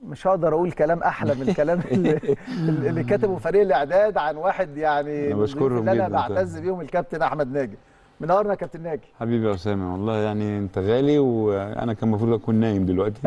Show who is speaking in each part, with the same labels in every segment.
Speaker 1: مش هقدر اقول كلام احلى من الكلام اللي, اللي كتبه فريق الاعداد عن واحد يعني
Speaker 2: أنا
Speaker 1: من
Speaker 2: بشكرهم
Speaker 1: اللي انا
Speaker 2: جداً
Speaker 1: بعتز بيهم الكابتن احمد ناجي منورنا يا كابتن ناجي
Speaker 2: حبيبي يا اسامه والله يعني انت غالي وانا كان المفروض اكون نايم دلوقتي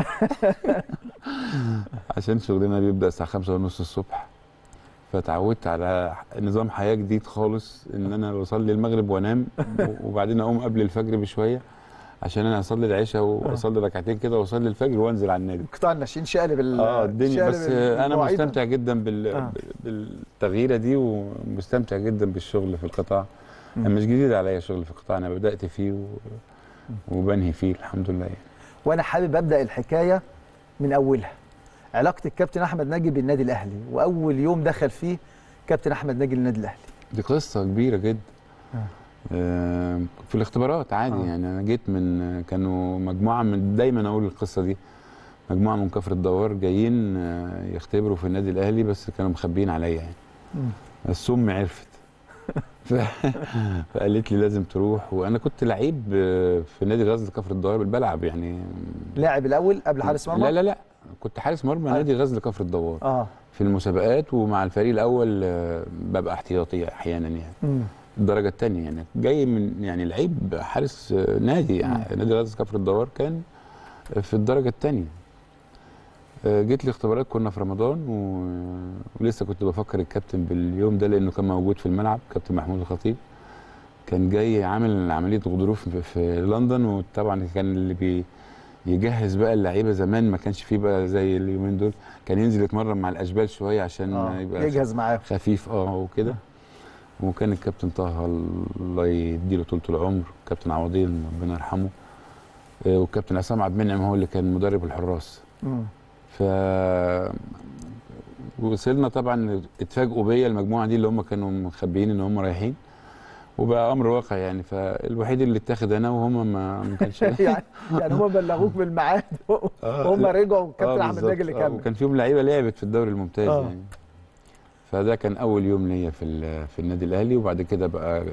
Speaker 2: عشان شغلنا بيبدا الساعه خمسة ونص الصبح فتعودت على نظام حياه جديد خالص ان انا بصلي المغرب وانام وبعدين اقوم قبل الفجر بشويه عشان انا اصلي العشاء واصلي ركعتين كده واصلي الفجر وانزل على النادي
Speaker 1: قطاع الناشئين شقلب ال-
Speaker 2: اه الدنيا
Speaker 1: شقلب
Speaker 2: بس انا
Speaker 1: المواعيد.
Speaker 2: مستمتع جدا بال...
Speaker 1: آه.
Speaker 2: بالتغييره دي ومستمتع جدا بالشغل في القطاع
Speaker 1: مم.
Speaker 2: مش جديد عليا شغل في القطاع انا بدات فيه و... وبنهي فيه الحمد لله يعني.
Speaker 1: وانا حابب ابدا الحكايه من اولها علاقه الكابتن احمد ناجي بالنادي الاهلي واول يوم دخل فيه كابتن احمد ناجي للنادي الاهلي
Speaker 2: دي قصه كبيره جدا
Speaker 1: آه.
Speaker 2: آه في الاختبارات عادي
Speaker 1: آه.
Speaker 2: يعني انا جيت من كانوا مجموعه من دايما اقول القصه دي مجموعه من كفر الدوار جايين آه، يختبروا في النادي الاهلي بس كانوا مخبيين عليا يعني بس امي عرفت ف... فقالت لي لازم تروح وانا كنت لعيب آه، في نادي غزل كفر الدوار بلعب يعني
Speaker 1: لاعب الاول قبل حارس مرمى
Speaker 2: لا لا لا كنت حارس مرمى
Speaker 1: آه.
Speaker 2: نادي غزل كفر الدوار
Speaker 1: اه
Speaker 2: في المسابقات ومع الفريق الاول آه، ببقى احتياطي احيانا يعني
Speaker 1: مم.
Speaker 2: الدرجه الثانيه يعني جاي من يعني لعيب حارس آه، نادي يعني نادي غزل كفر الدوار كان في الدرجه الثانيه جيت لي اختبارات كنا في رمضان و... ولسه كنت بفكر الكابتن باليوم ده لانه كان موجود في الملعب كابتن محمود الخطيب كان جاي عامل عمليه غضروف في- في لندن وطبعا كان اللي بي يجهز بقى اللعيبه زمان ما كانش فيه بقى زي اليومين دول كان ينزل يتمرن مع الاشبال شويه عشان
Speaker 1: آه.
Speaker 2: يبقى
Speaker 1: يجهز معاهم
Speaker 2: خفيف اه وكده وكان الكابتن طه الله يديله طول العمر كابتن عوضين ربنا يرحمه آه، والكابتن عصام عبد المنعم هو اللي كان مدرب الحراس
Speaker 1: مم.
Speaker 2: ف وصلنا طبعا اتفاجئوا بيا المجموعه دي اللي هم كانوا مخبيين ان هم رايحين وبقى امر واقع يعني فالوحيد اللي اتاخد انا وهم ما ما كانش
Speaker 1: يعني يعني هم بلغوك بالميعاد وهم رجعوا الكابتن
Speaker 2: آه،
Speaker 1: احمد
Speaker 2: بالظبط.
Speaker 1: ناجي اللي
Speaker 2: آه،
Speaker 1: كمل
Speaker 2: وكان فيهم لعيبه لعبت في الدوري الممتاز
Speaker 1: آه.
Speaker 2: يعني فده كان اول يوم ليا في ال- في النادي الاهلي وبعد كده بقى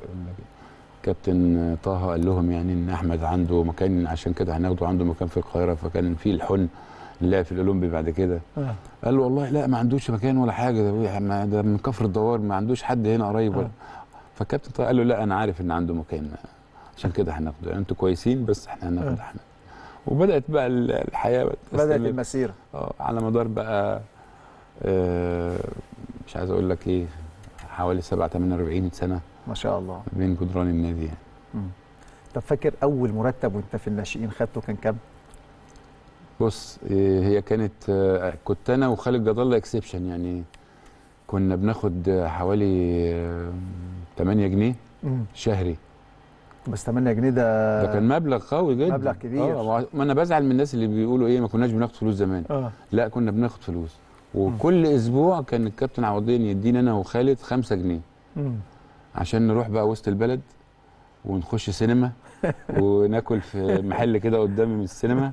Speaker 2: كابتن طه قال لهم يعني ان احمد عنده مكان عشان كده هناخده عنده مكان في القاهره فكان في الحن اللي لعب في الاولمبي بعد كده
Speaker 1: آه.
Speaker 2: قال له والله لا ما عندوش مكان ولا حاجه ده, ما- ده من كفر الدوار ما عندوش حد هنا قريب ولا
Speaker 1: آه.
Speaker 2: فالكابتن طه قال له لا انا عارف ان عنده مكان عشان كده هناخده يعني انتوا كويسين بس احنا هناخد
Speaker 1: آه.
Speaker 2: احنا وبدات بقى ال- الحياه
Speaker 1: بدات
Speaker 2: تستمر.
Speaker 1: المسيره
Speaker 2: اه على مدار بقى آه مش عايز اقول لك ايه حوالي 7 48 سنه
Speaker 1: ما شاء الله
Speaker 2: بين جدران النادي يعني
Speaker 1: مم. طب فاكر اول مرتب وانت في الناشئين خدته كان كام؟
Speaker 2: بص آه، هي كانت آه، كنت انا وخالد جد الله اكسبشن يعني كنا بناخد آه، حوالي آه، 8 جنيه
Speaker 1: مم.
Speaker 2: شهري
Speaker 1: بس 8 جنيه ده
Speaker 2: ده كان مبلغ قوي جدا
Speaker 1: مبلغ كبير.
Speaker 2: اه ما انا بزعل من الناس اللي بيقولوا ايه ما كناش بناخد فلوس زمان
Speaker 1: اه
Speaker 2: لا كنا بناخد فلوس وكل اسبوع كان الكابتن عوضين يدينا انا وخالد 5 جنيه
Speaker 1: مم.
Speaker 2: عشان نروح بقى وسط البلد ونخش سينما وناكل في محل كده قدامي من السينما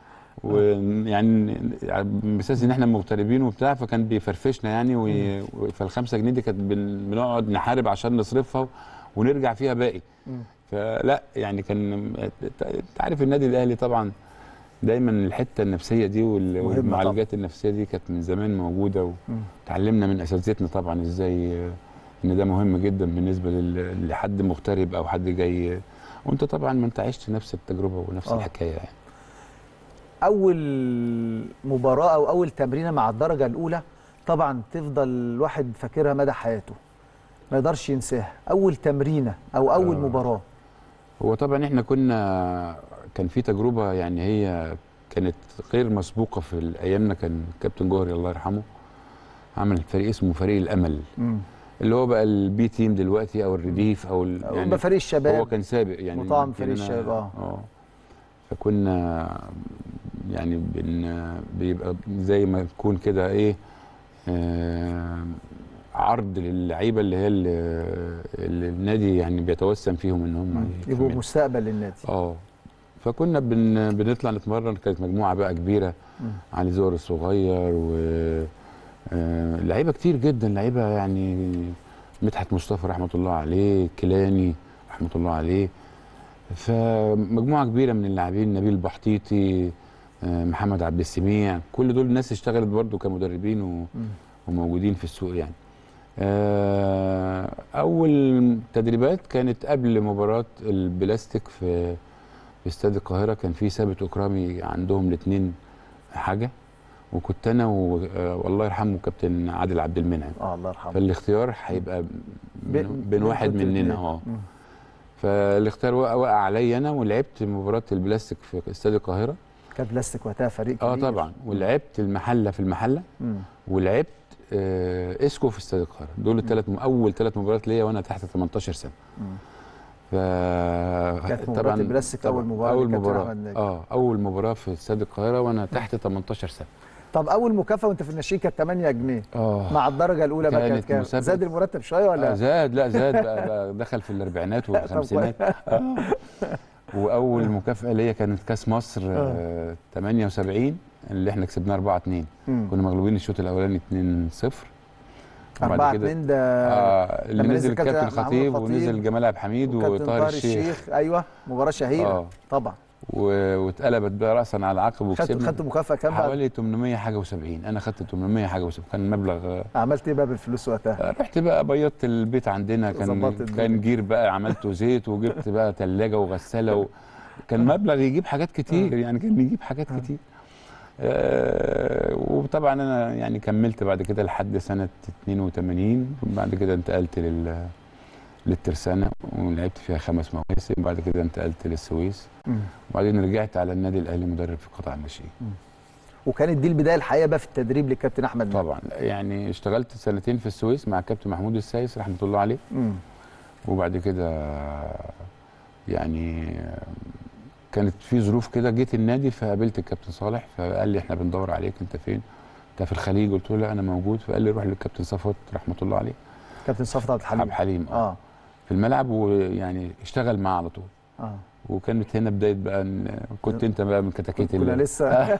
Speaker 2: ويعني على اساس ان احنا مغتربين وبتاع فكان بيفرفشنا يعني وي... فالخمسة جنيه دي كانت بن... بنقعد نحارب عشان نصرفها ونرجع فيها باقي
Speaker 1: مم.
Speaker 2: فلا يعني كان انت عارف النادي الاهلي طبعا دايما الحته النفسيه دي وال-
Speaker 1: مهمة
Speaker 2: والمعالجات النفسيه دي كانت من زمان موجوده
Speaker 1: مم.
Speaker 2: وتعلمنا من اساتذتنا طبعا ازاي آه، ان ده مهم جدا بالنسبه لل- لحد مغترب او حد جاي وانت طبعا ما انت عشت نفس التجربه ونفس
Speaker 1: آه.
Speaker 2: الحكايه يعني
Speaker 1: اول مباراه او اول تمرينه مع الدرجه الاولى طبعا تفضل الواحد فاكرها مدى حياته ما يقدرش ينساها اول تمرينه او اول
Speaker 2: آه.
Speaker 1: مباراه
Speaker 2: هو طبعا احنا كنا كان في تجربه يعني هي كانت غير مسبوقه في ايامنا كان كابتن جوهري الله يرحمه عمل فريق اسمه فريق الامل
Speaker 1: مم.
Speaker 2: اللي هو بقى البي تيم دلوقتي او الرديف او ال-
Speaker 1: يعني
Speaker 2: يعني
Speaker 1: فريق الشباب
Speaker 2: هو كان سابق يعني
Speaker 1: وطعم
Speaker 2: يمكن
Speaker 1: فريق
Speaker 2: أنا-
Speaker 1: الشباب، آه.
Speaker 2: اه فكنا يعني بن بيبقى زي ما تكون كده ايه آه عرض للعيبه اللي هي اللي اللي النادي يعني بيتوسم فيهم ان هم
Speaker 1: يبقوا
Speaker 2: يكملوا.
Speaker 1: مستقبل للنادي
Speaker 2: اه فكنا بن بنطلع نتمرن كانت مجموعه بقى كبيره
Speaker 1: مم.
Speaker 2: علي زور الصغير و آه، لعيبه كتير جدا لعيبه يعني مدحت مصطفى رحمه الله عليه كيلاني رحمه الله عليه فمجموعه كبيره من اللاعبين نبيل بحطيطي آه، محمد عبد السميع كل دول ناس اشتغلت برضو كمدربين و...
Speaker 1: مم.
Speaker 2: وموجودين في السوق يعني آه، اول تدريبات كانت قبل مباراه البلاستيك في في استاد القاهره كان في ثابت اكرامي عندهم الاثنين حاجه وكنت انا و- آه، والله يرحمه كابتن عادل عبد المنعم
Speaker 1: اه الله يرحمه
Speaker 2: فالاختيار هيبقى بين, بين واحد
Speaker 1: كنتوا
Speaker 2: مننا
Speaker 1: الاتنين.
Speaker 2: اه
Speaker 1: مم.
Speaker 2: فالاختيار وقع, وقع عليا انا ولعبت مباراه البلاستيك في استاد القاهره
Speaker 1: كان بلاستيك وقتها فريق
Speaker 2: اه
Speaker 1: كبير.
Speaker 2: طبعا ولعبت المحله في المحله
Speaker 1: مم.
Speaker 2: ولعبت آه اسكو في استاد القاهره دول الثلاث اول ثلاث مباريات ليا وانا تحت 18 سنه
Speaker 1: مم.
Speaker 2: ف
Speaker 1: كانت مباراة البلاستيك أول مباراة
Speaker 2: اول
Speaker 1: للكابتن
Speaker 2: مباراه
Speaker 1: أحمد ناجي.
Speaker 2: اه اول مباراه في استاد القاهره وانا تحت 18 سنه
Speaker 1: طب اول مكافاه وانت في الناشئين كانت 8 جنيه
Speaker 2: اه
Speaker 1: مع الدرجه الاولى بقى كانت
Speaker 2: كانت
Speaker 1: كام
Speaker 2: مسابقة-
Speaker 1: زاد المرتب شويه ولا
Speaker 2: آه زاد لا زاد بقى, بقى دخل في الاربعينات والخمسينات آه. واول مكافاه ليا كانت كاس مصر آه 78 اللي احنا كسبناه 4 2
Speaker 1: مم.
Speaker 2: كنا مغلوبين الشوط الاولاني 2 0
Speaker 1: 4 2 ده
Speaker 2: آه اللي
Speaker 1: لما
Speaker 2: نزل
Speaker 1: نزل كابتن
Speaker 2: كابتن
Speaker 1: محمود
Speaker 2: خطيب
Speaker 1: خطيب
Speaker 2: ونزل جمال عبد الحميد
Speaker 1: وكابتن
Speaker 2: وطاهر الشيخ
Speaker 1: ايوه مباراه شهيره
Speaker 2: اه
Speaker 1: طبعا
Speaker 2: و- واتقلبت بقى راسا على العقب
Speaker 1: خدت
Speaker 2: وكسبنا
Speaker 1: خدت مكافاه كام بعد
Speaker 2: حوالي 800 حاجه و70 انا خدت 800 حاجه و70 كان مبلغ
Speaker 1: عملت ايه بقى بالفلوس وقتها
Speaker 2: آه، رحت بقى بيضت البيت عندنا كان
Speaker 1: ظبطت الدنيا.
Speaker 2: كان جير بقى عملته زيت وجبت بقى ثلاجه وغساله و... كان مبلغ يجيب حاجات كتير يعني كان يجيب حاجات كتير آه وطبعا انا يعني كملت بعد كده لحد سنه 82 وبعد كده انتقلت لل للترسانة ولعبت فيها خمس مواسم بعد كده انتقلت للسويس
Speaker 1: مم.
Speaker 2: وبعدين رجعت على النادي الاهلي مدرب في قطاع الناشئين
Speaker 1: وكانت دي البدايه الحقيقيه بقى في التدريب للكابتن احمد نجم.
Speaker 2: طبعا يعني اشتغلت سنتين في السويس مع كابتن محمود السايس رحمه الله عليه
Speaker 1: مم.
Speaker 2: وبعد كده يعني كانت في ظروف كده جيت النادي فقابلت الكابتن صالح فقال لي احنا بندور عليك انت فين؟ انت في الخليج قلت له لا انا موجود فقال لي روح للكابتن صفوت رحمه الله عليه
Speaker 1: كابتن صفوت عبد
Speaker 2: عبد
Speaker 1: الحليم
Speaker 2: الحليم اه
Speaker 1: اه
Speaker 2: في الملعب ويعني اشتغل معاه على طول
Speaker 1: اه
Speaker 2: وكانت هنا بدايه بقى ان كنت انت بقى من كتاكيت
Speaker 1: كنا
Speaker 2: ال-
Speaker 1: لسه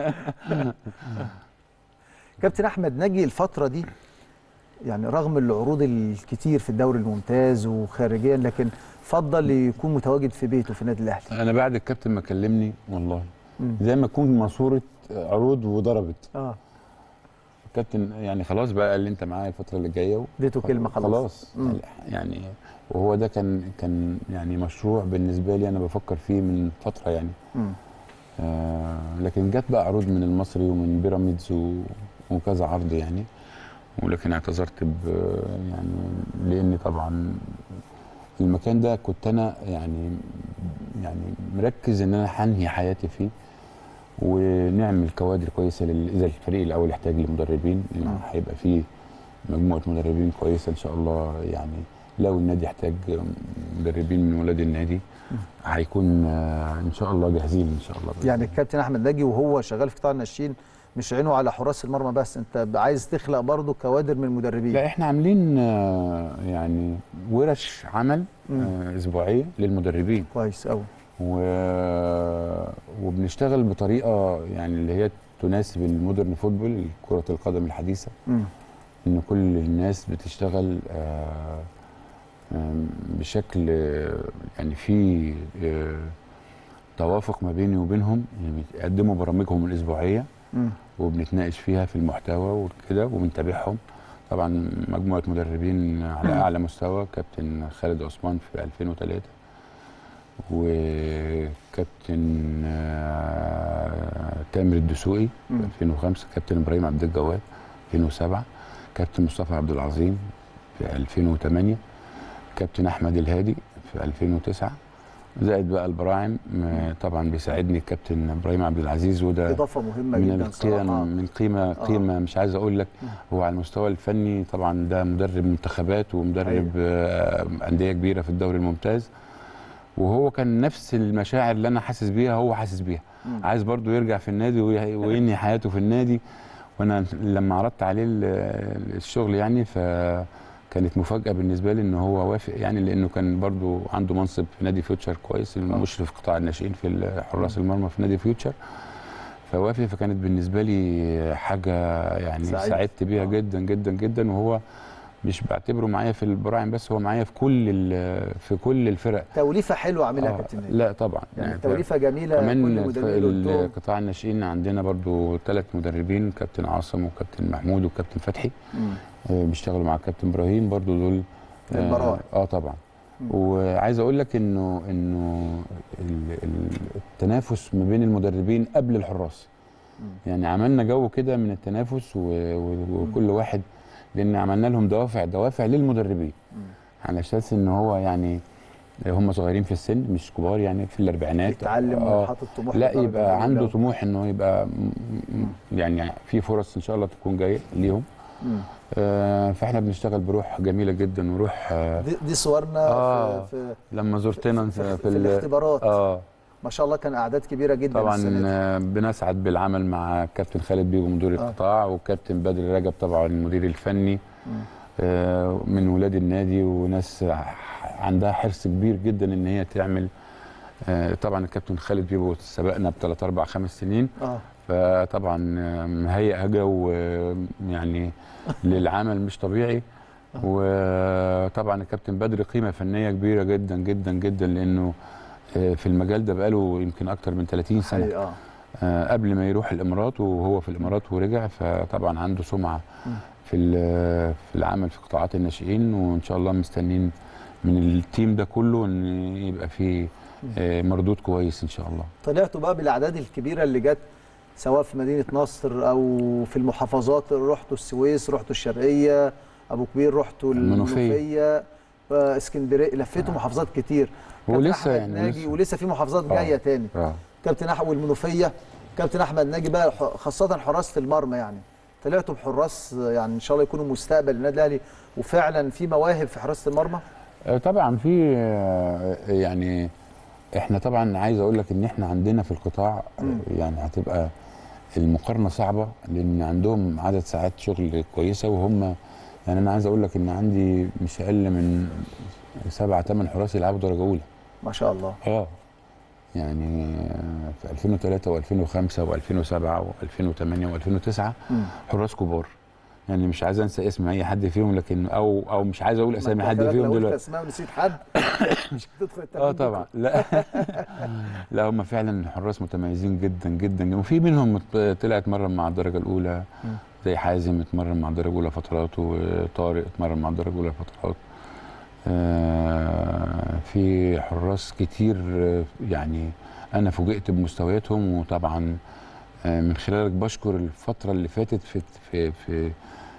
Speaker 1: كابتن احمد ناجي الفتره دي يعني رغم العروض الكتير في الدوري الممتاز وخارجيا لكن فضل يكون متواجد في بيته في النادي الاهلي
Speaker 2: انا بعد الكابتن ما كلمني والله
Speaker 1: مم.
Speaker 2: زي ما تكون ماسوره عروض وضربت
Speaker 1: اه
Speaker 2: الكابتن يعني خلاص بقى قال لي انت معايا الفتره اللي جايه
Speaker 1: اديته كلمه خلاص
Speaker 2: خلاص
Speaker 1: مم.
Speaker 2: يعني وهو ده كان كان يعني مشروع بالنسبه لي انا بفكر فيه من فتره يعني
Speaker 1: مم.
Speaker 2: آه لكن جت بقى عروض من المصري ومن بيراميدز و- وكذا عرض يعني ولكن اعتذرت ب يعني لاني طبعا المكان ده كنت انا يعني يعني مركز ان انا هنهي حياتي فيه ونعمل كوادر كويسه لل- اذا الفريق الاول يحتاج لمدربين لان هيبقى فيه مجموعه مدربين كويسه ان شاء الله يعني لو النادي يحتاج مدربين من ولاد النادي هيكون آه، ان شاء الله جاهزين ان شاء الله بإذن
Speaker 1: يعني
Speaker 2: الله.
Speaker 1: الكابتن احمد ناجي وهو شغال في قطاع الناشئين مش عينه على حراس المرمى بس انت عايز تخلق برضه كوادر من المدربين
Speaker 2: لا احنا عاملين آه، يعني ورش عمل
Speaker 1: مم.
Speaker 2: آه، اسبوعيه للمدربين
Speaker 1: كويس قوي
Speaker 2: و... وبنشتغل بطريقه يعني اللي هي تناسب المودرن فوتبول كره القدم الحديثه
Speaker 1: مم.
Speaker 2: ان كل الناس بتشتغل آه، آم، بشكل آه، يعني في آه، توافق ما بيني وبينهم يعني بيقدموا برامجهم الاسبوعيه
Speaker 1: مم.
Speaker 2: وبنتناقش فيها في المحتوى وكده وبنتابعهم طبعا مجموعه مدربين على اعلى مستوى كابتن خالد عثمان في 2003 وكابتن آه، تامر الدسوقي في
Speaker 1: مم.
Speaker 2: 2005 كابتن ابراهيم عبد الجواد 2007 كابتن مصطفى عبد العظيم في 2008 كابتن احمد الهادي في 2009 زائد بقى البراعم آه، طبعا بيساعدني الكابتن ابراهيم عبد العزيز وده
Speaker 1: اضافه مهمه
Speaker 2: من
Speaker 1: جدا
Speaker 2: القيم
Speaker 1: صراحه
Speaker 2: من قيمه قيمه مش عايز اقول لك هو على المستوى الفني طبعا ده مدرب منتخبات ومدرب آه، انديه كبيره في الدوري الممتاز وهو كان نفس المشاعر اللي انا حاسس بيها هو حاسس بيها
Speaker 1: مم.
Speaker 2: عايز برضو يرجع في النادي وي- وينهي حياته في النادي وانا لما عرضت عليه ال- الشغل يعني فكانت مفاجاه بالنسبه لي ان هو وافق يعني لانه كان برضو عنده منصب في نادي فيوتشر كويس المشرف قطاع الناشئين في حراس المرمى في نادي فيوتشر فوافق فكانت بالنسبه لي حاجه يعني
Speaker 1: سعيد.
Speaker 2: سعدت بيها
Speaker 1: آه.
Speaker 2: جدا جدا جدا وهو مش بعتبره معايا في البراعم بس هو معايا في كل ال- في كل الفرق
Speaker 1: توليفه حلوه عاملها
Speaker 2: آه،
Speaker 1: كابتن ناجي
Speaker 2: لا طبعا
Speaker 1: يعني توليفه جميله كل
Speaker 2: كمان
Speaker 1: المدربين اللي قلتهم.
Speaker 2: قطاع الناشئين عندنا برضو ثلاث مدربين كابتن عاصم وكابتن محمود وكابتن فتحي
Speaker 1: مم.
Speaker 2: آه، بيشتغلوا مع كابتن ابراهيم برضو دول
Speaker 1: من البراعم.
Speaker 2: اه طبعا
Speaker 1: مم.
Speaker 2: وعايز اقول لك انه انه ال- ال- التنافس ما بين المدربين قبل الحراس
Speaker 1: مم.
Speaker 2: يعني عملنا جو كده من التنافس و- و- وكل واحد لان عملنا لهم دوافع دوافع للمدربين
Speaker 1: مم.
Speaker 2: على اساس ان هو يعني هم صغيرين في السن مش كبار يعني في الاربعينات
Speaker 1: يتعلم
Speaker 2: آه،
Speaker 1: وحاطط طموح
Speaker 2: لا
Speaker 1: للدرجة
Speaker 2: يبقى
Speaker 1: الأولى.
Speaker 2: عنده طموح انه يبقى م- م- يعني في فرص ان شاء الله تكون جايه ليهم
Speaker 1: مم.
Speaker 2: آه، فاحنا بنشتغل بروح جميله جدا وروح آه،
Speaker 1: دي, دي صورنا
Speaker 2: آه.
Speaker 1: في, في,
Speaker 2: لما زرتنا
Speaker 1: في,
Speaker 2: في,
Speaker 1: في,
Speaker 2: ال-
Speaker 1: الاختبارات
Speaker 2: اه
Speaker 1: ما شاء الله كان اعداد كبيره جدا
Speaker 2: طبعا
Speaker 1: السنة دي.
Speaker 2: آه، بنسعد بالعمل مع كابتن خالد بيبو مدير
Speaker 1: آه.
Speaker 2: القطاع وكابتن بدر رجب طبعا المدير الفني
Speaker 1: مم.
Speaker 2: آه، من ولاد النادي وناس عندها حرص كبير جدا ان هي تعمل آه، طبعا الكابتن خالد بيبو سبقنا بثلاث اربع خمس سنين
Speaker 1: اه
Speaker 2: فطبعا آه، مهيئ جو آه، يعني للعمل مش طبيعي وطبعا الكابتن بدر قيمه فنيه كبيره جدا جدا جدا لانه آه، في المجال ده بقاله يمكن اكتر من 30 سنه
Speaker 1: حقيقة، اه
Speaker 2: آه، قبل ما يروح الامارات وهو في الامارات ورجع فطبعا عنده سمعه
Speaker 1: مم.
Speaker 2: في ال- في العمل في قطاعات الناشئين وان شاء الله مستنين من التيم ده كله ان يبقى فيه آه، مردود كويس ان شاء الله
Speaker 1: طلعتوا بقى بالاعداد الكبيره اللي جت سواء في مدينه نصر او في المحافظات رحتوا السويس رحتوا الشرقيه ابو كبير رحتوا
Speaker 2: المنوفية.
Speaker 1: المنوفيه آه، اسكندريه لفيتوا محافظات كتير كابتن
Speaker 2: ولسه
Speaker 1: أحمد
Speaker 2: يعني
Speaker 1: ناجي
Speaker 2: ولسه.
Speaker 1: ولسه في محافظات
Speaker 2: آه.
Speaker 1: جايه تاني
Speaker 2: اه
Speaker 1: كابتن احمد والمنوفيه كابتن احمد ناجي بقى ح- خاصه حراس المرمى يعني طلعتوا بحراس يعني ان شاء الله يكونوا مستقبل النادي الاهلي وفعلا في مواهب في حراسه المرمى
Speaker 2: آه، طبعا في آه، يعني احنا طبعا عايز اقول لك ان احنا عندنا في القطاع آه،
Speaker 1: مم.
Speaker 2: يعني هتبقى المقارنه صعبه لان عندهم عدد ساعات شغل كويسه وهم يعني انا عايز اقول لك ان عندي مش اقل من سبعة ثمان حراس يلعبوا درجه اولى
Speaker 1: ما شاء الله
Speaker 2: اه يعني آه، في 2003 و2005 و2007 و2008 و2009
Speaker 1: مم.
Speaker 2: حراس كبار يعني مش عايز انسى اسم اي حد فيهم لكن او او مش عايز اقول اسامي
Speaker 1: ما
Speaker 2: حد
Speaker 1: أنت
Speaker 2: فيهم
Speaker 1: لو قلت
Speaker 2: دلوقتي
Speaker 1: اسماء ونسيت حد مش هتدخل التمرين
Speaker 2: اه طبعا لا لا هم فعلا حراس متميزين جدا جدا وفي منهم مت- طلع اتمرن مع الدرجه الاولى
Speaker 1: مم.
Speaker 2: زي حازم اتمرن مع الدرجه الاولى فترات وطارق اتمرن مع الدرجه الاولى فترات آه، في حراس كتير آه، يعني انا فوجئت بمستوياتهم وطبعا آه، من خلالك بشكر الفتره اللي فاتت في في في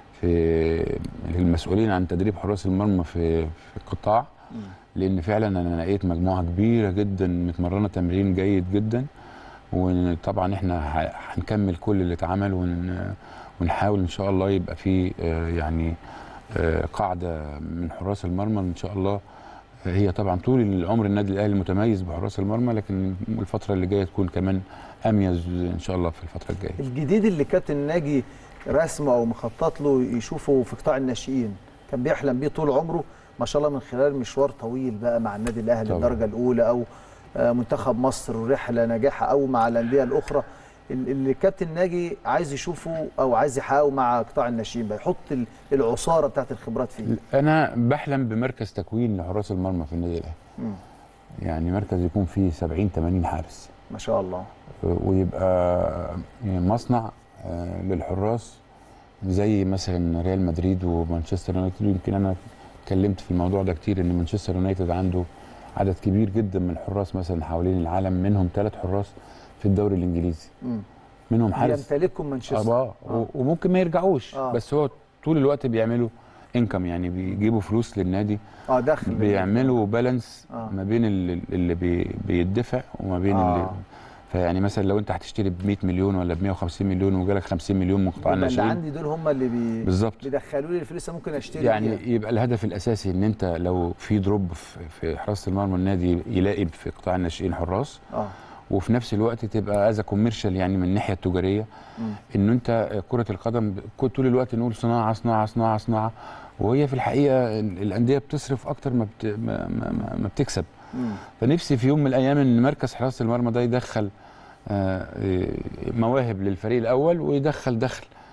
Speaker 2: في المسؤولين عن تدريب حراس المرمى في في القطاع
Speaker 1: مم.
Speaker 2: لان فعلا انا لقيت مجموعه كبيره جدا متمرنه تمرين جيد جدا وطبعا احنا ه- هنكمل كل اللي اتعمل ون ونحاول ان شاء الله يبقى في آه، يعني آه، قاعده من حراس المرمى ان شاء الله آه، هي طبعا طول العمر النادي الاهلي متميز بحراس المرمى لكن الفتره اللي جايه تكون كمان اميز ان شاء الله في الفتره الجايه
Speaker 1: الجديد اللي كابتن ناجي رسمه او مخطط له يشوفه في قطاع الناشئين كان بيحلم بيه طول عمره ما شاء الله من خلال مشوار طويل بقى مع النادي الاهلي
Speaker 2: طبعا.
Speaker 1: الدرجه الاولى او آه، منتخب مصر رحله ناجحه او مع الانديه الاخرى ال- اللي كابتن ناجي عايز يشوفه او عايز يحققه مع قطاع الناشئين بقى يحط ال- العصاره بتاعت الخبرات فيه
Speaker 2: انا بحلم بمركز تكوين لحراس المرمى في النادي الاهلي
Speaker 1: مم.
Speaker 2: يعني مركز يكون فيه 70 80 حارس
Speaker 1: ما شاء الله
Speaker 2: ويبقى مصنع آه، للحراس زي مثلا ريال مدريد ومانشستر يونايتد ويمكن انا اتكلمت في الموضوع ده كتير ان مانشستر يونايتد عنده عدد كبير جدا من الحراس مثلا حوالين العالم منهم ثلاث حراس في الدوري الانجليزي
Speaker 1: مم.
Speaker 2: منهم حارس
Speaker 1: يمتلككم مانشستر
Speaker 2: اه و- وممكن ما يرجعوش
Speaker 1: آه.
Speaker 2: بس هو طول الوقت بيعملوا انكم يعني بيجيبوا فلوس للنادي
Speaker 1: اه دخل
Speaker 2: بيعملوا بالانس
Speaker 1: آه.
Speaker 2: ما بين اللي, اللي بي بيدفع وما بين
Speaker 1: آه.
Speaker 2: اللي فيعني مثلا لو انت هتشتري ب 100 مليون ولا ب 150 مليون وجالك 50 مليون من قطاع
Speaker 1: هم اللي
Speaker 2: الناشئين
Speaker 1: عندي دول هم اللي بي...
Speaker 2: بالظبط
Speaker 1: بيدخلوا لي الفلوس اللي ممكن اشتري
Speaker 2: يعني
Speaker 1: بيها.
Speaker 2: يبقى الهدف الاساسي ان انت لو في دروب في- في حراسه المرمى النادي يلاقي في قطاع الناشئين حراس
Speaker 1: اه
Speaker 2: وفي نفس الوقت تبقى از كوميرشال يعني من الناحيه التجاريه
Speaker 1: مم.
Speaker 2: ان انت كره القدم ك- طول الوقت نقول صناعه صناعه صناعه صناعه وهي في الحقيقه ال- الانديه بتصرف اكتر ما, بت... ما, ما, ما- ما بتكسب
Speaker 1: مم.
Speaker 2: فنفسي في يوم من الايام ان مركز حراسه المرمى ده يدخل آه، آه، مواهب للفريق الاول ويدخل دخل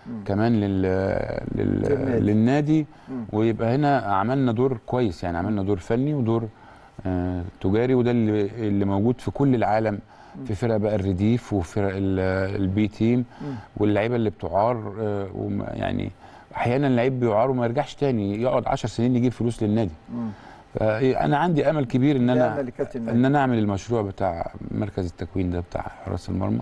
Speaker 2: كمان لل... لل...
Speaker 1: للنادي.
Speaker 2: للنادي
Speaker 1: مم.
Speaker 2: ويبقى هنا عملنا دور كويس يعني عملنا دور فني ودور آه تجاري وده اللي, اللي موجود في كل العالم في فرق بقى الرديف وفرق ال- البي تيم
Speaker 1: مم.
Speaker 2: واللعيبه اللي بتعار آه وما- يعني احيانا اللعيب بيعار وما يرجعش تاني يقعد 10 سنين يجيب فلوس للنادي
Speaker 1: مم.
Speaker 2: فانا عندي امل كبير ان
Speaker 1: ده
Speaker 2: انا
Speaker 1: أمل لكابتن ناجي.
Speaker 2: ان انا اعمل المشروع بتاع مركز التكوين ده بتاع حراس المرمى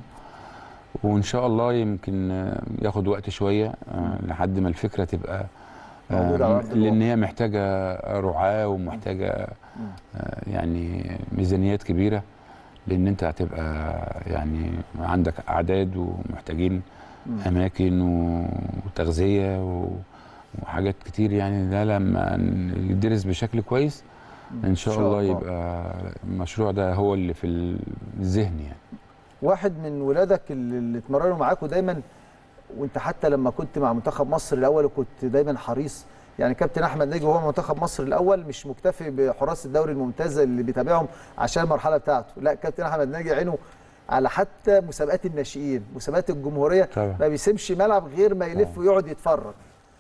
Speaker 2: وان شاء الله يمكن آه، ياخد وقت شويه آه، لحد ما الفكره تبقى آه،
Speaker 1: موجودة على أرض
Speaker 2: لان
Speaker 1: الواقع.
Speaker 2: هي محتاجه رعاه ومحتاجه
Speaker 1: مم.
Speaker 2: آه، يعني ميزانيات كبيره لان انت هتبقى يعني عندك اعداد ومحتاجين
Speaker 1: مم.
Speaker 2: اماكن و- وتغذيه و- وحاجات كتير يعني ده لما يدرس بشكل كويس ان شاء الله يبقى المشروع ده هو اللي في الذهن يعني
Speaker 1: واحد من ولادك اللي اللي اتمرنوا معاكوا دايما وانت حتى لما كنت مع منتخب مصر الاول كنت دايما حريص يعني كابتن احمد ناجي وهو منتخب مصر الاول مش مكتفي بحراس الدوري الممتازه اللي بيتابعهم عشان المرحله بتاعته لا كابتن احمد ناجي عينه على حتى مسابقات الناشئين مسابقات الجمهوريه
Speaker 2: طبعا.
Speaker 1: ما بيسيبش ملعب غير ما يلف ويقعد يتفرج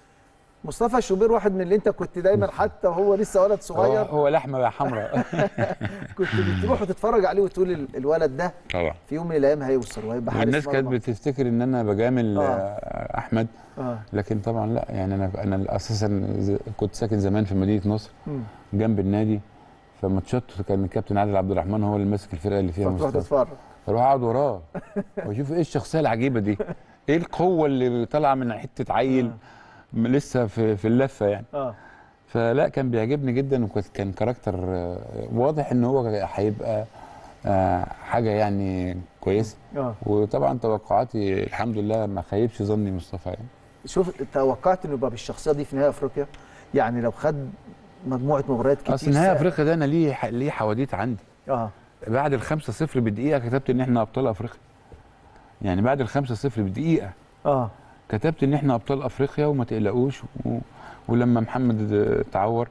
Speaker 1: مصطفى شوبير واحد من اللي انت كنت دايما حتى وهو لسه ولد
Speaker 2: هو,
Speaker 1: صغير
Speaker 2: هو لحمه حمراء
Speaker 1: كنت بتروح وتتفرج عليه وتقول ال- الولد ده
Speaker 2: طبعا
Speaker 1: في يوم من الايام هيوصل وهيبقى حارس
Speaker 2: والناس كانت
Speaker 1: مرمى.
Speaker 2: بتفتكر ان انا بجامل
Speaker 1: آه.
Speaker 2: آه. احمد
Speaker 1: اه
Speaker 2: لكن طبعا لا يعني انا انا اساسا ز- كنت ساكن زمان في مدينه نصر
Speaker 1: مم.
Speaker 2: جنب النادي فماتشات كان الكابتن عادل عبد الرحمن هو اللي ماسك الفرقه اللي فيها
Speaker 1: فتروح
Speaker 2: مصطفى
Speaker 1: تتفرج
Speaker 2: اروح اقعد وراه واشوف ايه الشخصيه العجيبه دي ايه القوه اللي طالعه من حته عيل م- لسه في في اللفه يعني
Speaker 1: اه
Speaker 2: فلا كان بيعجبني جدا وكان كان كاركتر آه، واضح ان هو هيبقى آه، حاجه يعني كويسه
Speaker 1: اه
Speaker 2: وطبعا توقعاتي الحمد لله ما خيبش ظني مصطفى يعني
Speaker 1: شوف توقعت انه يبقى بالشخصيه دي في نهائي افريقيا يعني لو خد مجموعه مباريات كتير
Speaker 2: اصل نهائي
Speaker 1: سا-
Speaker 2: افريقيا ده انا ليه ح- ليه حواديت عندي
Speaker 1: اه
Speaker 2: بعد الخمسة صفر بدقيقه كتبت ان احنا ابطال افريقيا يعني بعد الخمسة صفر بدقيقه
Speaker 1: اه
Speaker 2: كتبت ان احنا ابطال افريقيا وما تقلقوش و... ولما محمد آه، تعور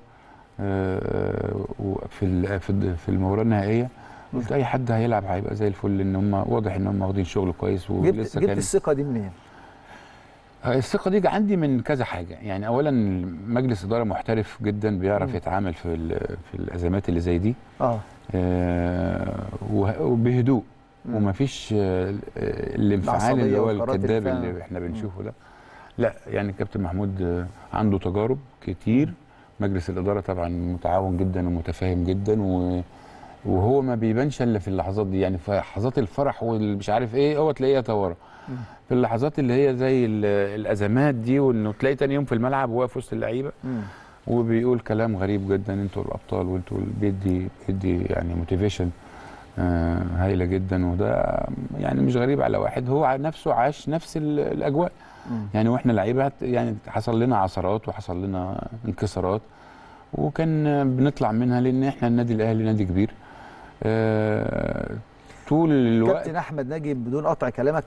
Speaker 2: آه، وفي ال- في الد- في المباراه النهائيه قلت اي حد هيلعب هيبقى زي الفل لان هم واضح ان هم واخدين شغل كويس
Speaker 1: جبت
Speaker 2: ولسه
Speaker 1: جبت
Speaker 2: كان
Speaker 1: الثقه دي منين؟
Speaker 2: آه، الثقه دي عندي من كذا حاجه يعني اولا مجلس اداره محترف جدا بيعرف
Speaker 1: مم.
Speaker 2: يتعامل في ال- في الازمات اللي زي دي
Speaker 1: اه
Speaker 2: آه، وه- وبهدوء
Speaker 1: مم.
Speaker 2: ومفيش آه، آه، الانفعال
Speaker 1: العصبية
Speaker 2: اللي هو
Speaker 1: وقرارات
Speaker 2: الكذاب
Speaker 1: الفعل.
Speaker 2: اللي احنا بنشوفه ده لا يعني كابتن محمود آه، عنده تجارب كتير مجلس الاداره طبعا متعاون جدا ومتفاهم جدا و وهو ما بيبانش الا في اللحظات دي يعني في لحظات الفرح والمش عارف ايه هو تلاقيه يتورى
Speaker 1: مم.
Speaker 2: في اللحظات اللي هي زي ال- الازمات دي وانه تلاقي تاني يوم في الملعب واقف وسط اللعيبه
Speaker 1: مم.
Speaker 2: وبيقول كلام غريب جدا انتوا الابطال وانتوا ال- بيدي بيدي يعني موتيفيشن آه هايله جدا وده يعني مش غريب على واحد هو ع- نفسه عاش نفس ال- الاجواء
Speaker 1: مم.
Speaker 2: يعني واحنا لعيبه هت- يعني حصل لنا عثرات وحصل لنا انكسارات وكان آه، بنطلع منها لان احنا النادي الاهلي نادي كبير آه طول الوقت
Speaker 1: كابتن احمد ناجي بدون قطع كلامك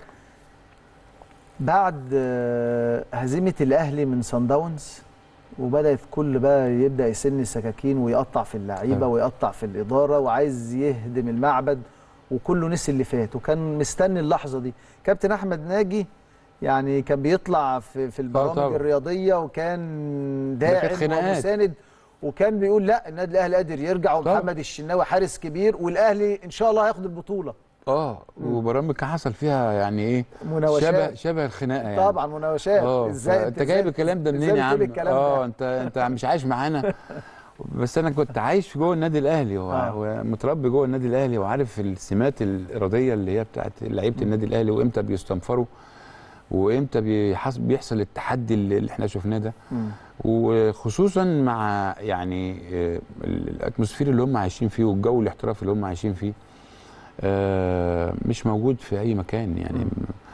Speaker 1: بعد آه، هزيمه الاهلي من سان داونز وبدات كل بقى يبدا يسن السكاكين ويقطع في اللعيبه
Speaker 2: طبعا.
Speaker 1: ويقطع في الاداره وعايز يهدم المعبد وكله نسي اللي فات وكان مستني اللحظه دي كابتن احمد ناجي يعني كان بيطلع في في البرامج
Speaker 2: طبعا.
Speaker 1: الرياضيه وكان
Speaker 2: ده كانت
Speaker 1: داعم
Speaker 2: خناقات.
Speaker 1: ومساند وكان بيقول لا النادي الاهلي قادر يرجع
Speaker 2: طبعا.
Speaker 1: ومحمد الشناوي حارس كبير والاهلي ان شاء الله هياخد البطوله
Speaker 2: اه وبرامج كان حصل فيها يعني ايه
Speaker 1: مناوشات
Speaker 2: شبه شبه الخناقه يعني
Speaker 1: طبعا مناوشات
Speaker 2: اه انت جايب الكلام ده منين
Speaker 1: إزاي
Speaker 2: يا عم
Speaker 1: بتقول الكلام
Speaker 2: اه
Speaker 1: ده؟
Speaker 2: انت انت مش عايش معانا بس انا كنت عايش جوه النادي الاهلي و-
Speaker 1: آه.
Speaker 2: ومتربي جوه النادي الاهلي وعارف السمات الاراديه اللي هي بتاعت لعيبه النادي الاهلي وامتى بيستنفروا وامتى بيحص- بيحصل التحدي اللي اللي احنا شفناه ده
Speaker 1: مم.
Speaker 2: وخصوصا مع يعني آه، ال- الاتموسفير اللي هم عايشين فيه والجو الاحترافي اللي هم عايشين فيه آه، مش موجود في اي مكان يعني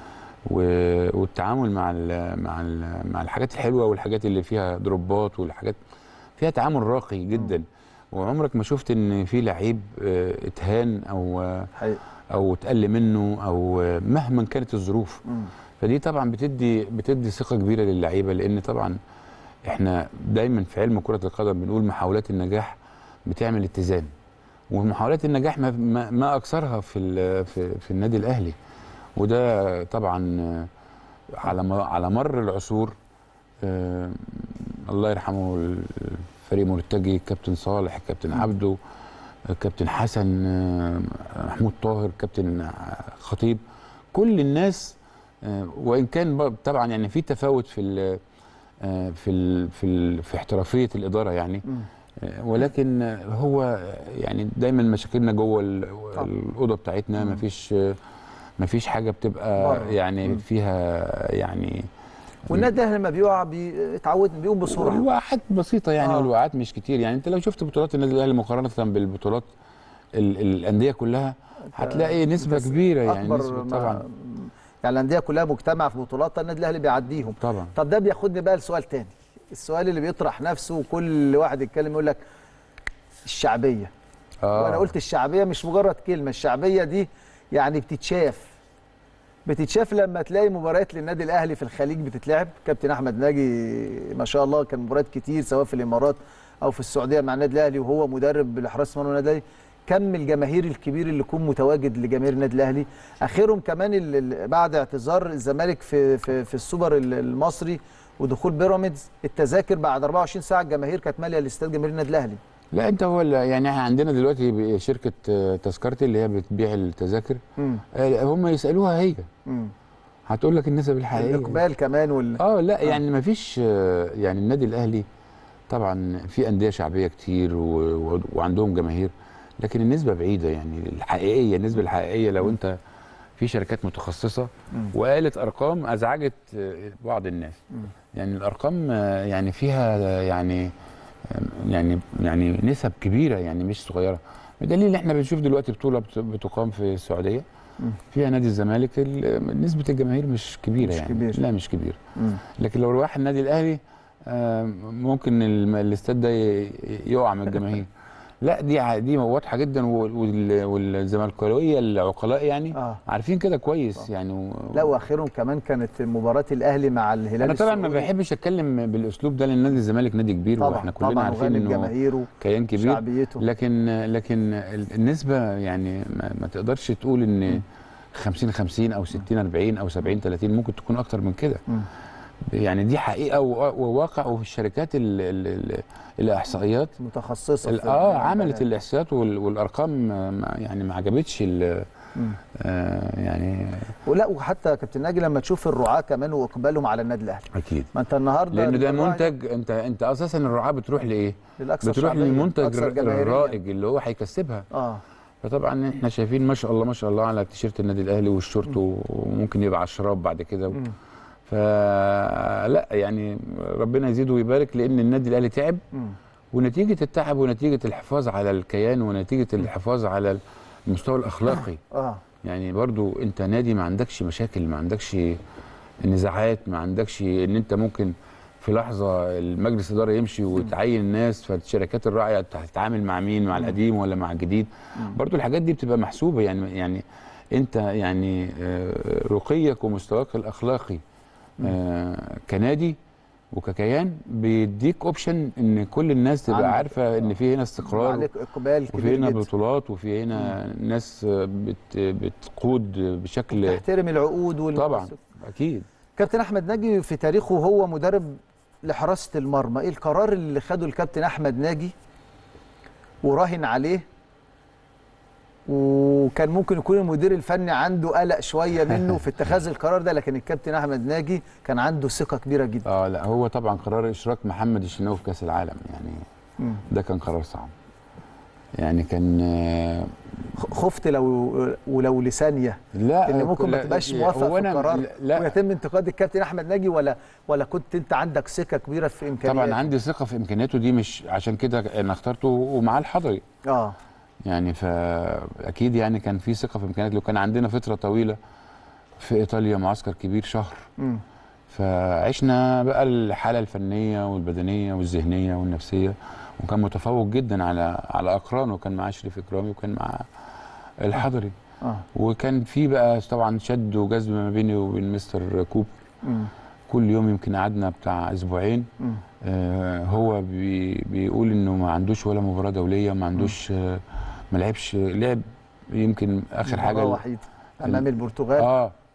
Speaker 2: و- والتعامل مع ال مع ال مع الحاجات الحلوه والحاجات اللي فيها دروبات والحاجات فيها تعامل راقي جدا وعمرك ما شفت ان في لعيب آه، اتهان او آه،
Speaker 1: حقيقي
Speaker 2: او اتقل منه او آه، مهما كانت الظروف
Speaker 1: مم.
Speaker 2: فدي طبعا بتدي بتدي ثقه كبيره للعيبه لان طبعا احنا دايما في علم كره القدم بنقول محاولات النجاح بتعمل اتزان ومحاولات النجاح ما, ما, ما اكثرها في ال- في, في النادي الاهلي وده طبعا على م- على مر العصور آه، الله يرحمه الفريق مرتجي كابتن صالح كابتن عبده كابتن حسن آه، محمود طاهر كابتن خطيب كل الناس آه، وان كان ب- طبعا يعني في تفاوت في ال آه، في ال في ال في احترافيه الاداره يعني
Speaker 1: مم.
Speaker 2: آه، ولكن آه، هو يعني دايما مشاكلنا جوه ال-
Speaker 1: طبعا.
Speaker 2: الاوضه بتاعتنا
Speaker 1: مم.
Speaker 2: مفيش آه، مفيش حاجه بتبقى
Speaker 1: بره.
Speaker 2: يعني
Speaker 1: مم.
Speaker 2: فيها يعني
Speaker 1: والنادي الاهلي لما بيقع بيتعود بيقوم بسرعه
Speaker 2: الوقعات بسيطه يعني
Speaker 1: آه.
Speaker 2: والوقعات مش كتير يعني انت لو شفت بطولات النادي الاهلي مقارنه بالبطولات ال- الانديه كلها هتلاقي نسبه
Speaker 1: بتس-
Speaker 2: كبيره يعني
Speaker 1: اكبر
Speaker 2: نسبة
Speaker 1: ما-
Speaker 2: طبعا
Speaker 1: يعني الانديه كلها مجتمعه في بطولات النادي الاهلي بيعديهم
Speaker 2: طبعا
Speaker 1: طب ده بياخدني بقى لسؤال تاني السؤال اللي بيطرح نفسه وكل واحد يتكلم يقول لك الشعبيه
Speaker 2: اه
Speaker 1: وانا قلت الشعبيه مش مجرد كلمه الشعبيه دي يعني بتتشاف بتتشاف لما تلاقي مباريات للنادي الاهلي في الخليج بتتلعب كابتن احمد ناجي ما شاء الله كان مباريات كتير سواء في الامارات او في السعوديه مع النادي الاهلي وهو مدرب لحراس مرمى النادي الاهلي كم الجماهير الكبير اللي يكون متواجد لجماهير النادي الاهلي اخرهم كمان ال- ال- بعد اعتذار الزمالك في في, في السوبر ال- المصري ودخول بيراميدز التذاكر بعد 24 ساعه الجماهير كانت ماليه الاستاد جماهير النادي الاهلي
Speaker 2: لا انت هو ال- يعني احنا عندنا دلوقتي ب- شركه آه، تذكرتي اللي هي بتبيع التذاكر
Speaker 1: امم
Speaker 2: آه، هم يسالوها هي
Speaker 1: امم
Speaker 2: هتقول لك النسب الحقيقيه
Speaker 1: الاقبال كمان وال
Speaker 2: اه لا يعني ما فيش يعني النادي الاهلي طبعا في انديه شعبيه كتير و... و... وعندهم جماهير لكن النسبه بعيده يعني الحقيقيه النسبه الحقيقيه لو انت في شركات متخصصه
Speaker 1: مم.
Speaker 2: وقالت ارقام ازعجت آه، بعض الناس
Speaker 1: مم.
Speaker 2: يعني الارقام آه، يعني فيها آه، يعني آه، يعني يعني نسب كبيره يعني مش صغيره بدليل ان احنا بنشوف دلوقتي بطوله بت- بتقام في السعوديه
Speaker 1: مم.
Speaker 2: فيها نادي الزمالك ال- نسبه الجماهير مش كبيره
Speaker 1: مش
Speaker 2: يعني
Speaker 1: كبير.
Speaker 2: لا مش كبيره
Speaker 1: مم.
Speaker 2: لكن لو راح النادي الاهلي آه، ممكن الم- الاستاد ده ي- يقع من الجماهير لا دي ع- دي واضحه جدا وال- وال- والزملكاويه العقلاء يعني
Speaker 1: اه
Speaker 2: عارفين كده كويس يعني و...
Speaker 1: لا واخرهم كمان كانت مباراه الاهلي مع الهلال
Speaker 2: انا طبعا ما
Speaker 1: السعودي.
Speaker 2: بحبش اتكلم بالاسلوب ده لان نادي الزمالك نادي كبير
Speaker 1: طبعا
Speaker 2: واحنا كلنا
Speaker 1: طبعا
Speaker 2: عارفين
Speaker 1: وغالب
Speaker 2: انه
Speaker 1: جماهيره
Speaker 2: كيان كبير
Speaker 1: شعبيته
Speaker 2: لكن لكن ال- النسبه يعني ما, ما تقدرش تقول ان 50 50 او 60 40 او 70 30 ممكن تكون اكتر من كده
Speaker 1: مم.
Speaker 2: يعني دي حقيقه و- وواقع وفي الشركات ال ال ال الاحصائيات
Speaker 1: متخصصه
Speaker 2: ال-
Speaker 1: في
Speaker 2: اه
Speaker 1: ال-
Speaker 2: عملت الاحصائيات وال- والارقام آه، ما- يعني ما عجبتش ال-
Speaker 1: مم.
Speaker 2: آه، يعني
Speaker 1: ولا وحتى كابتن ناجي لما تشوف الرعاه كمان واقبالهم على النادي الاهلي
Speaker 2: اكيد
Speaker 1: ما انت النهارده
Speaker 2: لان ده
Speaker 1: الراعي
Speaker 2: منتج انت انت اساسا الرعاه بتروح لايه؟
Speaker 1: للاكثر
Speaker 2: بتروح
Speaker 1: شعبية،
Speaker 2: للمنتج
Speaker 1: أكثر
Speaker 2: الر-
Speaker 1: جماهيرية.
Speaker 2: الرائج اللي هو هيكسبها
Speaker 1: اه
Speaker 2: فطبعا احنا شايفين ما شاء الله ما شاء الله على تيشيرت النادي الاهلي والشورت وممكن يبقى على الشراب بعد كده
Speaker 1: مم.
Speaker 2: فلا يعني ربنا يزيده ويبارك لان النادي الاهلي تعب
Speaker 1: مم.
Speaker 2: ونتيجه التعب ونتيجه الحفاظ على الكيان ونتيجه الحفاظ على المستوى الاخلاقي
Speaker 1: اه
Speaker 2: يعني برضو انت نادي ما عندكش مشاكل ما عندكش نزاعات ما عندكش ان انت ممكن في لحظه المجلس الاداره يمشي وتعين ناس فالشركات الراعيه هتتعامل مع مين مع القديم ولا مع الجديد برضو الحاجات دي بتبقى محسوبه يعني يعني انت يعني آه، رقيك ومستواك الاخلاقي آه، كنادي وككيان بيديك اوبشن ان كل الناس تبقى
Speaker 1: عندك.
Speaker 2: عارفه ان في هنا استقرار
Speaker 1: عليك اقبال
Speaker 2: وفي
Speaker 1: كبير
Speaker 2: هنا
Speaker 1: جدا
Speaker 2: بطولات وفي هنا ناس بت بتقود بشكل
Speaker 1: تحترم العقود وال
Speaker 2: طبعا اكيد
Speaker 1: كابتن احمد ناجي في تاريخه هو مدرب لحراسه المرمى ايه القرار اللي خده الكابتن احمد ناجي وراهن عليه وكان ممكن يكون المدير الفني عنده قلق شويه منه في اتخاذ القرار ده لكن الكابتن احمد ناجي كان عنده ثقه كبيره جدا
Speaker 2: اه لا هو طبعا قرار اشراك محمد الشناوي في كاس العالم يعني
Speaker 1: مم.
Speaker 2: ده كان قرار صعب يعني كان آه،
Speaker 1: خ- خفت لو ولو لثانيه
Speaker 2: لا
Speaker 1: ان ممكن ما
Speaker 2: لا،
Speaker 1: تبقاش
Speaker 2: هو
Speaker 1: موافق في
Speaker 2: أنا-
Speaker 1: القرار
Speaker 2: لا
Speaker 1: ويتم انتقاد الكابتن احمد ناجي ولا ولا كنت انت عندك ثقه كبيره في امكانياته
Speaker 2: طبعا عندي ثقه في امكانياته دي مش عشان كده انا اخترته ومعاه الحضري
Speaker 1: اه
Speaker 2: يعني فاكيد يعني كان في ثقه في امكانياته وكان عندنا فتره طويله في ايطاليا معسكر كبير شهر
Speaker 1: مم.
Speaker 2: فعشنا بقى الحاله الفنيه والبدنيه والذهنيه والنفسيه وكان متفوق جدا على على اقرانه كان معاه شريف اكرامي وكان معاه الحضري
Speaker 1: اه
Speaker 2: وكان في بقى طبعا شد وجذب ما بيني وبين مستر كوب
Speaker 1: مم.
Speaker 2: كل يوم يمكن قعدنا بتاع اسبوعين
Speaker 1: مم.
Speaker 2: آه هو بي بيقول انه ما عندوش ولا مباراه دوليه ما عندوش آه ما لعبش لعب يمكن اخر
Speaker 1: مباراة
Speaker 2: حاجه
Speaker 1: وحيده امام البرتغال
Speaker 2: اه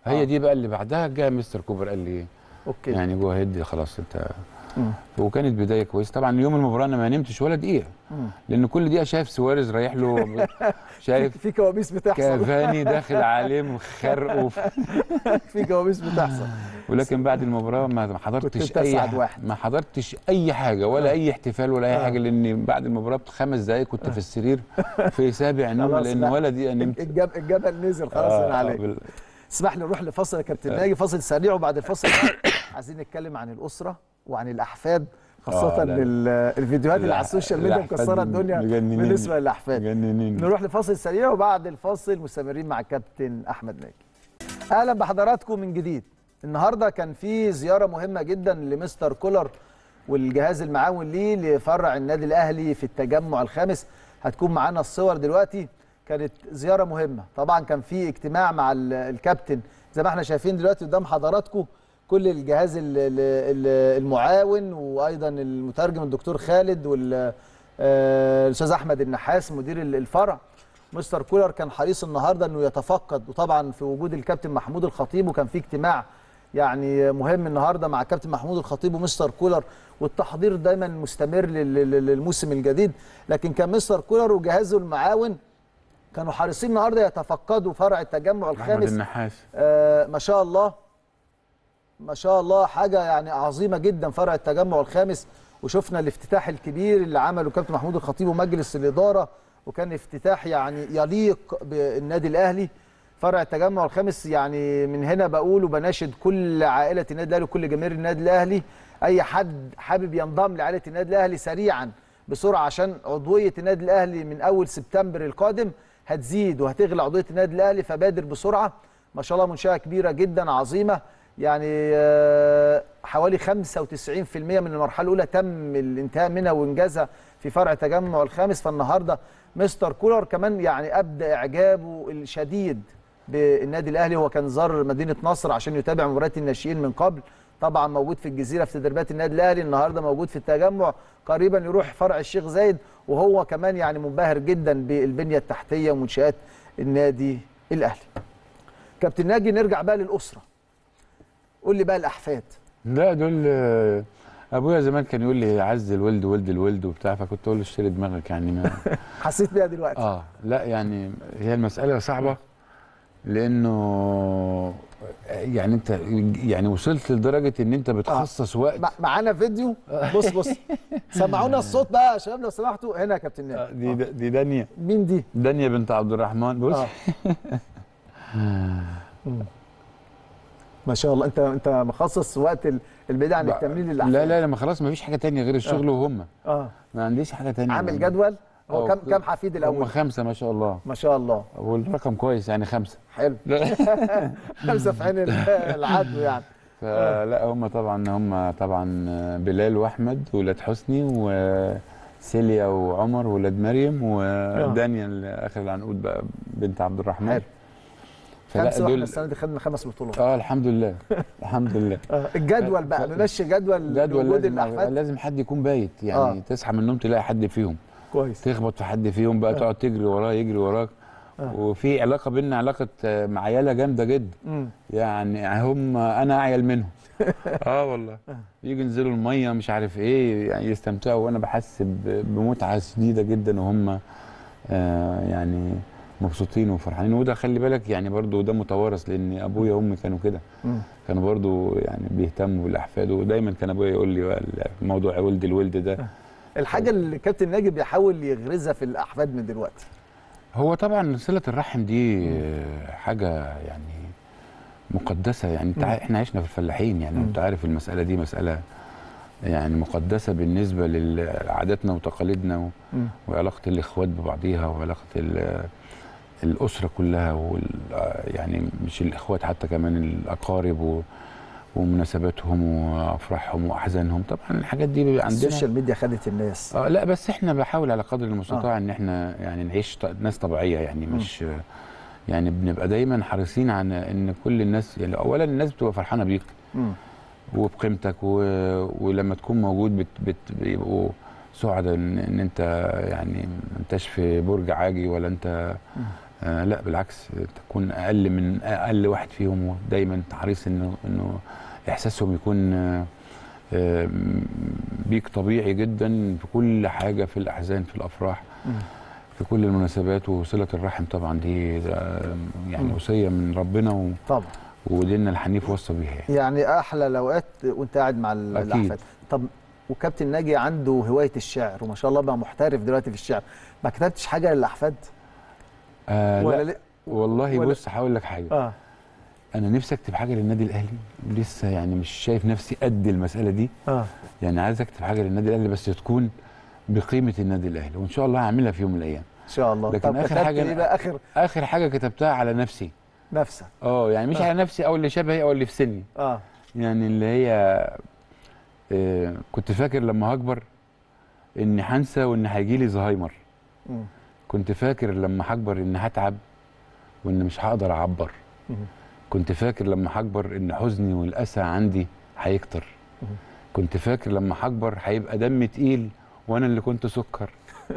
Speaker 2: هي
Speaker 1: آه.
Speaker 2: دي بقى اللي بعدها جاء مستر كوبر قال لي
Speaker 1: اوكي
Speaker 2: يعني جو هيد خلاص انت
Speaker 1: مم.
Speaker 2: وكانت بدايه كويسه طبعا يوم المباراه انا ما نمتش ولا دقيقه
Speaker 1: مم.
Speaker 2: لان كل دقيقه شايف سواريز رايح له شايف
Speaker 1: في كوابيس بتحصل
Speaker 2: كافاني داخل عليه مخرق وف...
Speaker 1: في كوابيس بتحصل
Speaker 2: ولكن بعد المباراه ما ما حضرتش
Speaker 1: كنت
Speaker 2: اي
Speaker 1: أسعد
Speaker 2: ح-
Speaker 1: واحد.
Speaker 2: ما حضرتش اي حاجه ولا
Speaker 1: آه.
Speaker 2: اي احتفال ولا اي
Speaker 1: آه.
Speaker 2: حاجه لان بعد المباراه بخمس دقائق كنت في السرير في سابع نوم
Speaker 1: خلاص
Speaker 2: لان
Speaker 1: بقى.
Speaker 2: ولا دقيقه نمت
Speaker 1: الجب... الجبل نزل خلاص
Speaker 2: آه،
Speaker 1: من عليك
Speaker 2: بال-
Speaker 1: اسمح لي نروح لفصل يا كابتن ناجي فاصل سريع وبعد الفصل بقى عايزين نتكلم عن الاسره وعن الاحفاد خاصه
Speaker 2: آه، لا، لا.
Speaker 1: ال- الفيديوهات اللي على
Speaker 2: الأح-
Speaker 1: السوشيال ميديا
Speaker 2: الأحفاد
Speaker 1: مكسره الدنيا
Speaker 2: مجننين.
Speaker 1: بالنسبه للاحفاد
Speaker 2: مجننين
Speaker 1: نروح لفاصل سريع وبعد الفاصل مستمرين مع كابتن احمد ناجي اهلا بحضراتكم من جديد النهارده كان في زياره مهمه جدا لمستر كولر والجهاز المعاون ليه لفرع النادي الاهلي في التجمع الخامس هتكون معانا الصور دلوقتي كانت زياره مهمه طبعا كان في اجتماع مع ال- الكابتن زي ما احنا شايفين دلوقتي قدام حضراتكم كل الجهاز ال- ال- ال- المعاون وايضا المترجم الدكتور خالد والاستاذ احمد النحاس مدير ال- الفرع مستر كولر كان حريص النهارده انه يتفقد وطبعا في وجود الكابتن محمود الخطيب وكان في اجتماع يعني مهم النهارده مع كابتن محمود الخطيب ومستر كولر والتحضير دايما مستمر لل- لل- للموسم الجديد لكن كان مستر كولر وجهازه المعاون كانوا حريصين النهارده يتفقدوا فرع التجمع
Speaker 2: احمد
Speaker 1: الخامس
Speaker 2: النحاس
Speaker 1: آه ما شاء الله ما شاء الله حاجه يعني عظيمه جدا فرع التجمع الخامس وشفنا الافتتاح الكبير اللي عمله كابتن محمود الخطيب ومجلس الاداره وكان افتتاح يعني يليق بالنادي الاهلي فرع التجمع الخامس يعني من هنا بقول وبناشد كل عائله النادي الاهلي وكل جماهير النادي الاهلي اي حد حابب ينضم لعائله النادي الاهلي سريعا بسرعه عشان عضويه النادي الاهلي من اول سبتمبر القادم هتزيد وهتغلى عضويه النادي الاهلي فبادر بسرعه ما شاء الله منشاه كبيره جدا عظيمه يعني آه، حوالي 95% من المرحله الاولى تم الانتهاء منها وانجازها في فرع تجمع الخامس فالنهارده مستر كولر كمان يعني ابدى اعجابه الشديد بالنادي الاهلي هو كان زار مدينه نصر عشان يتابع مباريات الناشئين من قبل طبعا موجود في الجزيره في تدريبات النادي الاهلي النهارده موجود في التجمع قريبا يروح فرع الشيخ زايد وهو كمان يعني منبهر جدا بالبنيه التحتيه ومنشات النادي الاهلي كابتن ناجي نرجع بقى للاسره قول لي بقى الاحفاد
Speaker 2: لا دول آه، ابويا زمان كان يقول لي عز الولد ولد الولد وبتاع فكنت اقول له اشتري دماغك يعني ما
Speaker 1: حسيت بيها دلوقتي
Speaker 2: اه لا يعني هي المساله صعبه لانه يعني انت يعني وصلت لدرجه ان انت بتخصص وقت
Speaker 1: مع- معانا فيديو بص بص سمعونا الصوت بقى يا شباب لو سمحتوا هنا يا كابتن
Speaker 2: آه،
Speaker 1: ناجي
Speaker 2: دي دي دانيا
Speaker 1: مين دي؟
Speaker 2: دانيا بنت عبد الرحمن بص
Speaker 1: اه ما شاء الله انت انت مخصص وقت ال- البعيد عن التمرين للاحفاد
Speaker 2: لا لا لا ما خلاص ما فيش حاجه تانية غير الشغل وهم
Speaker 1: اه
Speaker 2: ما عنديش حاجه تانية
Speaker 1: عامل جدول هو
Speaker 2: آه،
Speaker 1: كم كم حفيد
Speaker 2: هم
Speaker 1: الاول؟
Speaker 2: خمسه ما شاء الله
Speaker 1: ما شاء الله
Speaker 2: والرقم كويس يعني خمسه
Speaker 1: حلو خمسه في عين ال- العدو يعني
Speaker 2: فلا هم طبعا هم طبعا بلال واحمد ولاد حسني وسيليا وعمر ولاد مريم ودانيا اللي اخر العنقود بقى بنت عبد الرحمن
Speaker 1: حلو.
Speaker 2: فلا
Speaker 1: خمسه واحنا
Speaker 2: دول
Speaker 1: السنه دي خدنا خمس بطولات
Speaker 2: اه الحمد لله الحمد لله
Speaker 1: آه، الجدول بقى ممشي جدول
Speaker 2: جدول
Speaker 1: لوجود
Speaker 2: لازم
Speaker 1: الاحفاد
Speaker 2: لازم حد يكون بايت يعني
Speaker 1: آه.
Speaker 2: آه. تصحى من النوم تلاقي حد فيهم
Speaker 1: كويس
Speaker 2: تخبط في حد فيهم بقى تقعد تجري وراه يجري وراك
Speaker 1: آه.
Speaker 2: وفي علاقه بيننا علاقه آه، معيله جامده جدا
Speaker 1: مم.
Speaker 2: يعني هم انا اعيل منهم اه والله يجي ينزلوا الميه مش عارف ايه يعني يستمتعوا وانا بحس ب- بمتعه شديده جدا وهم آه يعني مبسوطين وفرحانين وده خلي بالك يعني برضو ده متوارث لان ابويا وامي كانوا كده
Speaker 1: مم.
Speaker 2: كانوا برضو يعني بيهتموا بالاحفاد ودايما كان ابويا يقول لي بقى موضوع ولد الولد ده
Speaker 1: الحاجه اللي كابتن ناجي بيحاول يغرزها في الاحفاد من دلوقتي
Speaker 2: هو طبعا صله الرحم دي آه، حاجه يعني مقدسه يعني انت
Speaker 1: مم.
Speaker 2: ع- احنا عشنا في الفلاحين يعني
Speaker 1: مم.
Speaker 2: انت عارف المساله دي مساله يعني مقدسه بالنسبه لعاداتنا وتقاليدنا و-
Speaker 1: مم.
Speaker 2: وعلاقه الاخوات ببعضيها وعلاقه ال- الاسره كلها وال يعني مش الاخوات حتى كمان الاقارب و ومناسباتهم وافراحهم واحزانهم طبعا الحاجات دي بيبقى عندنا
Speaker 1: السوشيال ميديا خدت الناس
Speaker 2: اه لا بس احنا بحاول على قدر المستطاع آه. ان احنا يعني نعيش ط- ناس طبيعيه يعني مش يعني بنبقى دايما حريصين على ان كل الناس يعني اولا الناس بتبقى فرحانه بيك
Speaker 1: مم.
Speaker 2: وبقيمتك و... ولما تكون موجود بت... بت... بيبقوا سعداء ان... ان انت يعني ما انتش في برج عاجي ولا انت آه لا بالعكس تكون اقل من اقل واحد فيهم ودايما حريص انه انه احساسهم يكون آه، آه، بيك طبيعي جدا في كل حاجه في الاحزان في الافراح
Speaker 1: مم.
Speaker 2: في كل المناسبات وصله الرحم طبعا دي آه، يعني
Speaker 1: مم.
Speaker 2: وصيه من ربنا و-
Speaker 1: طبعا
Speaker 2: وديننا الحنيف وصى بيها يعني.
Speaker 1: يعني احلى الاوقات وانت قاعد مع ال-
Speaker 2: أكيد.
Speaker 1: الاحفاد طب وكابتن ناجي عنده هوايه الشعر وما شاء الله بقى محترف دلوقتي في الشعر ما كتبتش حاجه للاحفاد
Speaker 2: آه
Speaker 1: ولا
Speaker 2: لا
Speaker 1: لا
Speaker 2: والله
Speaker 1: ولا-
Speaker 2: بص هقول لك حاجه
Speaker 1: اه
Speaker 2: انا نفسي اكتب حاجه للنادي الاهلي لسه يعني مش شايف نفسي قد المساله دي
Speaker 1: اه
Speaker 2: يعني عايز اكتب حاجه للنادي الاهلي بس تكون بقيمه النادي الاهلي وان شاء الله هعملها في يوم من الايام
Speaker 1: ان شاء الله
Speaker 2: لكن
Speaker 1: طب
Speaker 2: آخر
Speaker 1: كتبت
Speaker 2: حاجة
Speaker 1: ايه
Speaker 2: أنا-
Speaker 1: بقى اخر
Speaker 2: اخر حاجه كتبتها على نفسي
Speaker 1: نفسك
Speaker 2: اه يعني مش
Speaker 1: آه.
Speaker 2: على نفسي او اللي شبهي او اللي في سني
Speaker 1: اه
Speaker 2: يعني اللي هي آه كنت فاكر لما هكبر اني هنسى وان هيجي لي زهايمر
Speaker 1: مم.
Speaker 2: كنت فاكر لما هكبر اني هتعب وان مش هقدر اعبر
Speaker 1: مم.
Speaker 2: كنت فاكر لما هكبر ان حزني والاسى عندي هيكتر
Speaker 1: مم.
Speaker 2: كنت فاكر لما هكبر هيبقى دمي تقيل وانا اللي كنت سكر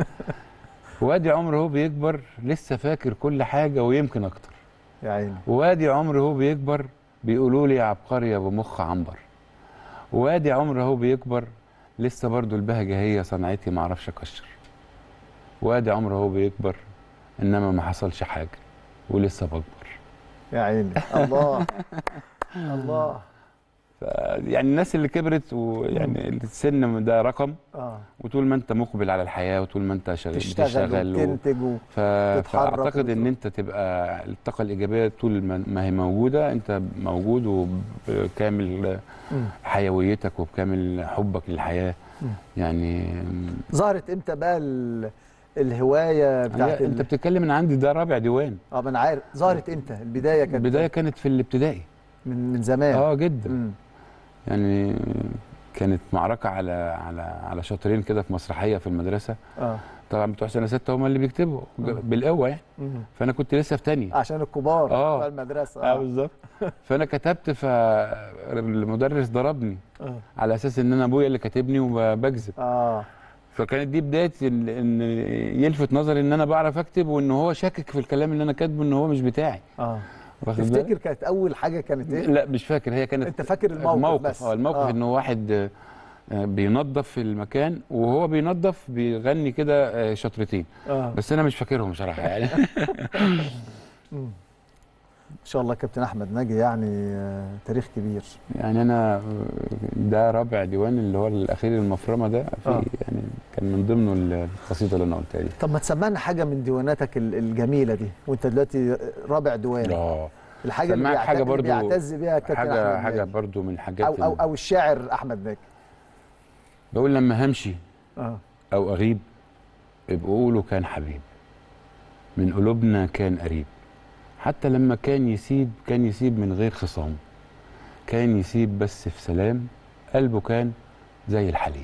Speaker 2: وادي عمر هو بيكبر لسه فاكر كل حاجه ويمكن اكتر
Speaker 1: يا عيني
Speaker 2: وادي عمر هو بيكبر بيقولوا لي يا عبقري يا ابو مخ عنبر وادي عمر هو بيكبر لسه برضو البهجه هي صنعتي ما اعرفش اكشر وادي عمر هو بيكبر انما ما حصلش حاجه ولسه بكبر
Speaker 1: يا عيني الله الله
Speaker 2: ف- يعني الناس اللي كبرت ويعني السن ده رقم
Speaker 1: اه
Speaker 2: وطول ما انت مقبل على الحياه وطول ما انت شغال
Speaker 1: تشتغل
Speaker 2: بتشتغل و...
Speaker 1: وتنتج و...
Speaker 2: ف...
Speaker 1: تتحرك
Speaker 2: فاعتقد ان
Speaker 1: وتروح.
Speaker 2: انت تبقى الطاقه الايجابيه طول ما ما هي موجوده انت موجود وبكامل
Speaker 1: مم.
Speaker 2: حيويتك وبكامل حبك للحياه
Speaker 1: مم.
Speaker 2: يعني
Speaker 1: ظهرت امتى بقى ال... الهوايه بتاعت
Speaker 2: هي- انت
Speaker 1: ال...
Speaker 2: بتتكلم من عندي ده رابع ديوان
Speaker 1: اه ما انا عارف ظهرت امتى البدايه كانت
Speaker 2: البدايه كانت في الابتدائي
Speaker 1: من من زمان
Speaker 2: اه جدا
Speaker 1: مم.
Speaker 2: يعني كانت معركه على على على شاطرين كده في مسرحيه في المدرسه
Speaker 1: اه
Speaker 2: طبعا بتوع سنه سته هم اللي بيكتبوا
Speaker 1: مم.
Speaker 2: بالقوه يعني
Speaker 1: مم.
Speaker 2: فانا كنت لسه في تانية
Speaker 1: عشان الكبار
Speaker 2: آه.
Speaker 1: بتوع المدرسه
Speaker 2: اه بالظبط فانا كتبت فالمدرس ضربني
Speaker 1: اه
Speaker 2: على اساس ان انا ابويا اللي كاتبني وبكذب
Speaker 1: اه
Speaker 2: فكانت دي بدايه ان إن يلفت نظري ان انا بعرف اكتب وان هو شاكك في الكلام اللي انا كاتبه ان هو مش بتاعي
Speaker 1: اه
Speaker 2: واخد بالك؟
Speaker 1: تفتكر كانت اول حاجه كانت ايه
Speaker 2: لا مش فاكر هي كانت
Speaker 1: انت فاكر الموقف
Speaker 2: الموقف
Speaker 1: بس
Speaker 2: اه الموقف
Speaker 1: آه.
Speaker 2: ان واحد آه، آه، بينظف في المكان وهو بينظف بيغني كده آه، شطرتين
Speaker 1: اه
Speaker 2: بس انا مش فاكرهم بصراحه يعني
Speaker 1: مم. ان شاء الله كابتن احمد ناجي يعني آه، تاريخ كبير
Speaker 2: يعني انا آه، ده رابع ديوان اللي هو الاخير المفرمه ده في
Speaker 1: آه.
Speaker 2: يعني كان من ضمنه القصيده اللي انا قلتها دي
Speaker 1: طب ما تسمعنا حاجه من ديواناتك ال- الجميله دي وانت دلوقتي رابع ديوان
Speaker 2: اه
Speaker 1: الحاجه اللي,
Speaker 2: سمعك
Speaker 1: بيعت...
Speaker 2: حاجة
Speaker 1: اللي
Speaker 2: برضو-
Speaker 1: بيعتز بيها كابتن
Speaker 2: حاجه
Speaker 1: احمد
Speaker 2: حاجه
Speaker 1: ناجي.
Speaker 2: برضو من الحاجات
Speaker 1: او او
Speaker 2: ال-
Speaker 1: او الشاعر احمد ناجي
Speaker 2: بقول لما همشي
Speaker 1: اه
Speaker 2: او اغيب ابقوا قولوا كان حبيب من قلوبنا كان قريب حتى لما كان يسيب كان يسيب من غير خصام كان يسيب بس في سلام قلبه كان زي الحليب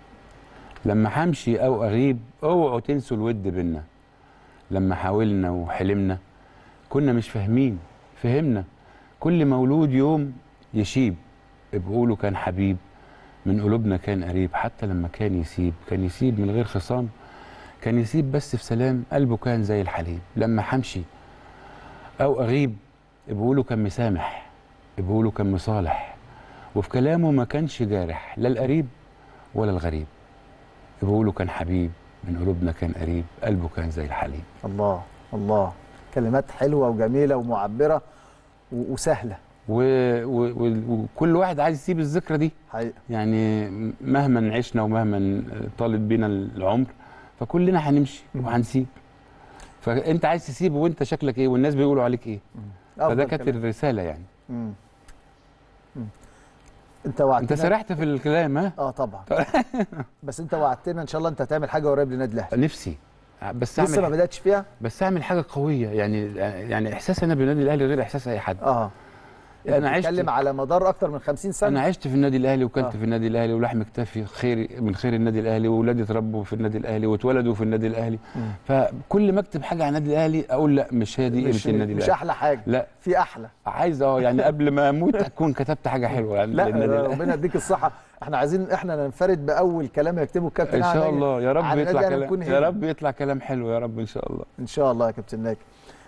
Speaker 2: لما همشي او اغيب اوعوا تنسوا الود بينا لما حاولنا وحلمنا كنا مش فاهمين فهمنا كل مولود يوم يشيب ابقوا قولوا كان حبيب من قلوبنا كان قريب حتى لما كان يسيب كان يسيب من غير خصام كان يسيب بس في سلام قلبه كان زي الحليب لما حمشي او اغيب بيقولوا كان مسامح بيقولوا كان مصالح وفي كلامه ما كانش جارح لا القريب ولا الغريب بيقولوا كان حبيب من قلوبنا كان قريب قلبه كان زي الحليب
Speaker 1: الله الله كلمات حلوه وجميله ومعبره و- وسهله
Speaker 2: و... و... و... وكل واحد عايز يسيب الذكرى دي
Speaker 1: حقيقه
Speaker 2: يعني مهما عشنا ومهما طالب بينا العمر فكلنا هنمشي
Speaker 1: مم.
Speaker 2: وهنسيب فانت عايز تسيب وانت شكلك ايه والناس بيقولوا عليك ايه فده
Speaker 1: أفضل
Speaker 2: كانت
Speaker 1: كلام.
Speaker 2: الرساله يعني
Speaker 1: مم. مم. انت وعدتنا
Speaker 2: انت سرحت في الكلام ها
Speaker 1: اه طبعا بس انت وعدتنا ان شاء الله انت هتعمل حاجه قريب للنادي الاهلي
Speaker 2: نفسي بس
Speaker 1: لسه ما
Speaker 2: اعمل
Speaker 1: بداتش فيها
Speaker 2: بس اعمل حاجه قويه يعني يعني احساس انا بالنادي الاهلي غير احساس اي حد
Speaker 1: اه
Speaker 2: انا عشت
Speaker 1: بتتكلم على مدار اكتر من 50 سنه
Speaker 2: انا عشت في النادي الاهلي وكلت
Speaker 1: آه.
Speaker 2: في النادي الاهلي ولحم كتافي خير من خير النادي الاهلي واولادي اتربوا في النادي الاهلي واتولدوا في النادي الاهلي
Speaker 1: مم.
Speaker 2: فكل ما اكتب حاجه عن النادي الاهلي اقول لا مش هي دي
Speaker 1: مش,
Speaker 2: قيمه النادي
Speaker 1: مش
Speaker 2: الاهلي
Speaker 1: احلى حاجه
Speaker 2: لا
Speaker 1: في احلى
Speaker 2: عايز اه يعني قبل ما اموت اكون كتبت حاجه حلوه يعني
Speaker 1: لا
Speaker 2: للنادي الأهلي.
Speaker 1: ربنا يديك الصحه احنا عايزين احنا ننفرد باول كلام يكتبه الكابتن
Speaker 2: ان
Speaker 1: أحمد
Speaker 2: شاء
Speaker 1: ناجي
Speaker 2: الله يا رب
Speaker 1: عن
Speaker 2: يطلع
Speaker 1: النادي
Speaker 2: كلام
Speaker 1: هنكون
Speaker 2: يا
Speaker 1: هنا.
Speaker 2: رب يطلع كلام حلو يا رب ان شاء الله
Speaker 1: ان شاء الله يا كابتن ناجي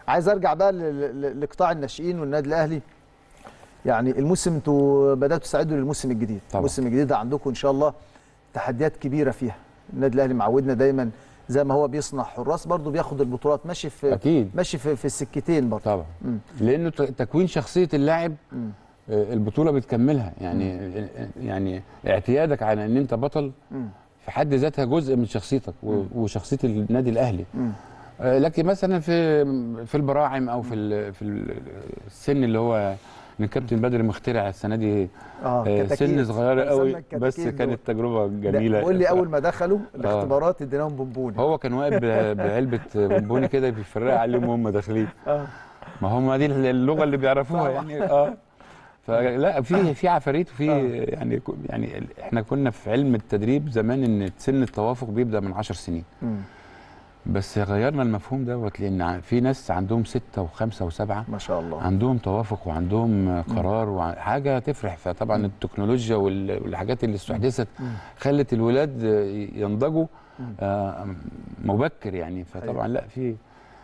Speaker 1: عايز ارجع بقى ل- ل- لقطاع الناشئين والنادي الاهلي يعني الموسم انتوا بداتوا تستعدوا للموسم الجديد
Speaker 2: طبعا.
Speaker 1: الموسم الجديد ده عندكم ان شاء الله تحديات كبيره فيها النادي الاهلي معودنا دايما زي ما هو بيصنع حراس برضه بياخد البطولات ماشي في
Speaker 2: اكيد
Speaker 1: ماشي في, في السكتين برضه
Speaker 2: طبعا
Speaker 1: مم.
Speaker 2: لانه ت- تكوين شخصيه اللاعب
Speaker 1: مم.
Speaker 2: آه، البطوله بتكملها يعني يعني اعتيادك على ان انت بطل
Speaker 1: مم.
Speaker 2: في حد ذاتها جزء من شخصيتك و- وشخصيه النادي الاهلي
Speaker 1: مم.
Speaker 2: آه، لكن مثلا في في البراعم او في ال- في ال- السن اللي هو ان الكابتن بدر مخترع السنه دي
Speaker 1: اه
Speaker 2: آه،
Speaker 1: كتاكيت.
Speaker 2: سن صغيره
Speaker 1: بنسمى
Speaker 2: قوي
Speaker 1: الكتاكيت
Speaker 2: بس
Speaker 1: دول.
Speaker 2: كانت تجربه
Speaker 1: ده
Speaker 2: جميله
Speaker 1: بيقول لي
Speaker 2: ف-
Speaker 1: اول ما دخلوا الاختبارات اديناهم بونبوني
Speaker 2: هو كان واقف ب- بعلبه بونبوني كده بيفرقها عليهم وهم داخلين
Speaker 1: اه
Speaker 2: ما هم دي اللغه اللي بيعرفوها
Speaker 1: طبعا.
Speaker 2: يعني اه فلا في في عفاريت وفي
Speaker 1: آه.
Speaker 2: يعني يعني ال- احنا كنا في علم التدريب زمان ان سن التوافق بيبدا من 10 سنين
Speaker 1: مم.
Speaker 2: بس غيرنا المفهوم دوت لان ع- في ناس عندهم ستة وخمسة وسبعة
Speaker 1: ما شاء الله
Speaker 2: عندهم توافق وعندهم قرار وحاجه تفرح فطبعا التكنولوجيا وال- والحاجات اللي استحدثت
Speaker 1: مم.
Speaker 2: خلت الولاد ينضجوا
Speaker 1: مم.
Speaker 2: آه، مبكر يعني فطبعا لا في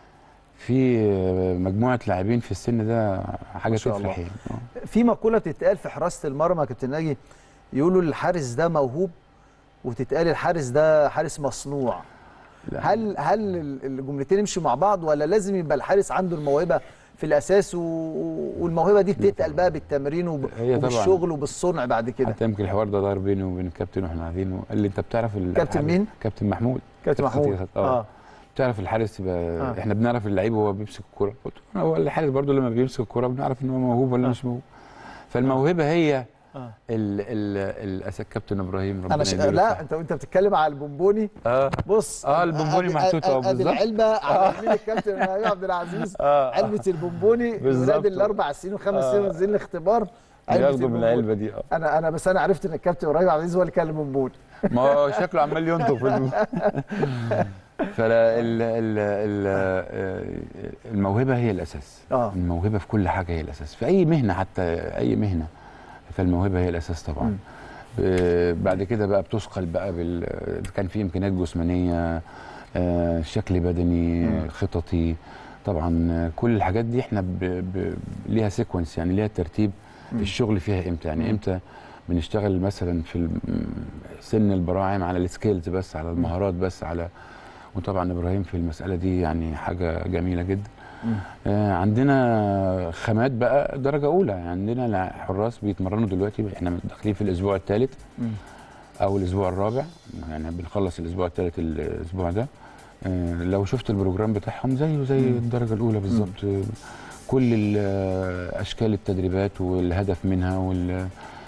Speaker 2: في مجموعه لاعبين في السن ده حاجه
Speaker 1: ما شاء
Speaker 2: تفرح
Speaker 1: الله.
Speaker 2: يعني آه.
Speaker 1: في مقوله بتتقال في حراسه المرمى يا كابتن ناجي يقولوا الحارس ده موهوب وتتقال الحارس ده حارس مصنوع
Speaker 2: لا.
Speaker 1: هل هل ال- الجملتين يمشوا مع بعض ولا لازم يبقى الحارس عنده الموهبه في الاساس و... والموهبه دي بتتقل بقى بالتمرين وب...
Speaker 2: هي طبعاً.
Speaker 1: وبالشغل وبالصنع بعد كده
Speaker 2: حتى يمكن الحوار ده دار بيني وبين الكابتن واحنا قاعدين وقال لي انت بتعرف ال-
Speaker 1: كابتن
Speaker 2: الحارس-
Speaker 1: مين؟
Speaker 2: كابتن محمود
Speaker 1: كابتن
Speaker 2: كابتن
Speaker 1: محمود
Speaker 2: خطير. اه بتعرف الحارس يبقى
Speaker 1: آه.
Speaker 2: احنا بنعرف اللعيب وهو بيمسك الكوره قلت له هو الحارس برضو لما بيمسك الكوره بنعرف ان هو موهوب ولا
Speaker 1: آه.
Speaker 2: مش موهوب فالموهبه هي
Speaker 1: آه.
Speaker 2: ال ال الاسد كابتن ابراهيم ربنا
Speaker 1: انا ش...
Speaker 2: يديله
Speaker 1: لا
Speaker 2: الصحة.
Speaker 1: انت وانت بتتكلم على البونبوني
Speaker 2: اه
Speaker 1: بص
Speaker 2: آه، البونبوني
Speaker 1: أدي-
Speaker 2: محطوط أهو
Speaker 1: أدي- ادي
Speaker 2: بالظبط.
Speaker 1: العلبه على يمين الكابتن ابراهيم عبد العزيز
Speaker 2: اه
Speaker 1: علبه البونبوني
Speaker 2: بالظبط.
Speaker 1: ولاد الاربع سنين وخمس
Speaker 2: آه.
Speaker 1: سنين نازلين الاختبار علبة
Speaker 2: بياخدوا من
Speaker 1: البونبوني.
Speaker 2: العلبه دي اه
Speaker 1: انا انا بس انا عرفت ان الكابتن ابراهيم عبد العزيز هو اللي كان البونبوني
Speaker 2: ما هو شكله عمال ينطق في الم... فلا ال ال ال الموهبه هي الاساس
Speaker 1: اه
Speaker 2: الموهبه في كل حاجه هي الاساس في اي مهنه حتى اي مهنه فالموهبه هي الاساس طبعا
Speaker 1: مم.
Speaker 2: آه، بعد كده بقى بتثقل بقى بال كان في امكانيات جسمانيه آه، شكل بدني
Speaker 1: مم.
Speaker 2: خططي طبعا آه، كل الحاجات دي احنا ب... ب... ليها سيكونس يعني ليها ترتيب
Speaker 1: مم.
Speaker 2: الشغل فيها امتى يعني
Speaker 1: مم.
Speaker 2: امتى بنشتغل مثلا في الم- سن البراعم على السكيلز بس على المهارات بس على وطبعا ابراهيم في المساله دي يعني حاجه جميله جدا
Speaker 1: مم.
Speaker 2: آه، عندنا خامات بقى درجه اولى يعني عندنا لع- حراس بيتمرنوا دلوقتي احنا داخلين في الاسبوع الثالث
Speaker 1: مم.
Speaker 2: او الاسبوع الرابع يعني بنخلص الاسبوع الثالث الاسبوع ده آه، لو شفت البروجرام بتاعهم زيه زي
Speaker 1: مم.
Speaker 2: الدرجه الاولى بالظبط آه، كل ال- آه، اشكال التدريبات والهدف منها وال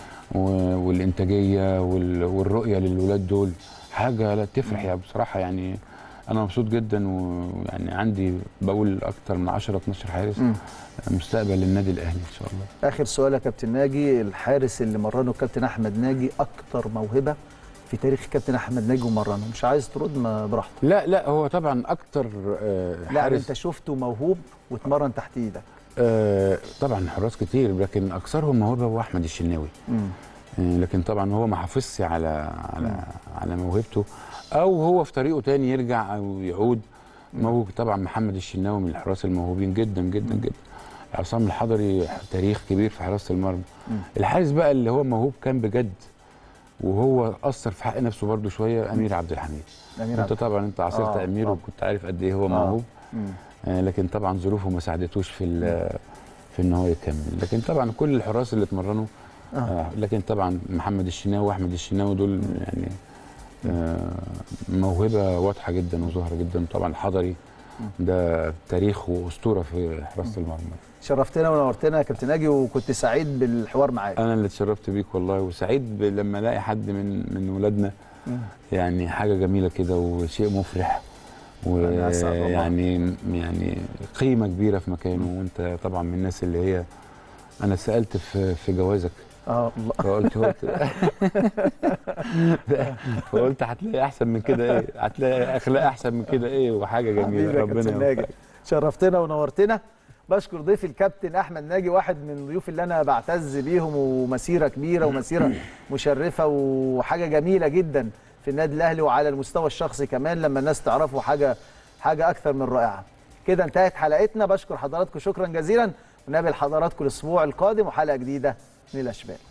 Speaker 2: و- والانتاجيه وال- والرؤيه للولاد دول حاجه لا تفرح يعني بصراحه يعني انا مبسوط جدا ويعني عندي بقول اكتر من 10 12 حارس
Speaker 1: مم.
Speaker 2: مستقبل للنادي الاهلي ان شاء الله
Speaker 1: اخر سؤال يا كابتن ناجي الحارس اللي مرنه الكابتن احمد ناجي اكتر موهبه في تاريخ الكابتن احمد ناجي ومرنه مش عايز ترد ما براحتك
Speaker 2: لا لا هو طبعا اكتر آه،
Speaker 1: لا
Speaker 2: حارس
Speaker 1: انت شفته موهوب واتمرن تحت ايدك
Speaker 2: آه، طبعا حراس كتير لكن اكثرهم موهبه هو احمد الشناوي
Speaker 1: مم.
Speaker 2: آه، لكن طبعا هو ما حافظش على على على موهبته او هو في طريقه تاني يرجع او يعود موهوب طبعا محمد الشناوي من الحراس الموهوبين جدا جدا جدا عصام الحضري تاريخ كبير في حراسه المرمى
Speaker 1: مم.
Speaker 2: الحارس بقى اللي هو موهوب كان بجد وهو اثر في حق نفسه برضه شويه امير عبد الحميد
Speaker 1: امير
Speaker 2: انت
Speaker 1: عبد
Speaker 2: طبعا انت عاصرت
Speaker 1: آه،
Speaker 2: امير
Speaker 1: آه.
Speaker 2: وكنت عارف قد ايه هو
Speaker 1: آه.
Speaker 2: موهوب
Speaker 1: مم.
Speaker 2: آه، لكن طبعا ظروفه ما ساعدتوش في ال- في ان هو يكمل لكن طبعا كل الحراس اللي اتمرنوا
Speaker 1: آه.
Speaker 2: آه. لكن طبعا محمد الشناوي واحمد الشناوي دول يعني آه موهبه واضحه جدا وظاهره جدا طبعا الحضري ده تاريخ واسطوره في حراسه المرمى
Speaker 1: شرفتنا ونورتنا يا كابتن ناجي وكنت سعيد بالحوار معاك
Speaker 2: انا اللي اتشرفت بيك والله وسعيد ب- لما الاقي حد من من ولادنا
Speaker 1: مم.
Speaker 2: يعني حاجه جميله كده وشيء مفرح
Speaker 1: أنا أسعد والله.
Speaker 2: ويعني يعني قيمه كبيره في مكانه وانت طبعا من الناس اللي هي انا سالت في في جوازك
Speaker 1: اه الله
Speaker 2: فقلت قلت فقلت هتلاقي احسن من كده ايه هتلاقي اخلاق احسن من كده ايه وحاجه
Speaker 1: حبيبي
Speaker 2: جميله
Speaker 1: يا
Speaker 2: ربنا
Speaker 1: كابتن ناجي
Speaker 2: يوفقك
Speaker 1: شرفتنا ونورتنا بشكر ضيفي الكابتن احمد ناجي واحد من الضيوف اللي انا بعتز بيهم ومسيره كبيره ومسيره مشرفه وحاجه جميله جدا في النادي الاهلي وعلى المستوى الشخصي كمان لما الناس تعرفه حاجه حاجه اكثر من رائعه كده انتهت حلقتنا بشكر حضراتكم شكرا جزيلا ونقابل حضراتكم الاسبوع القادم وحلقه جديده من الاشبال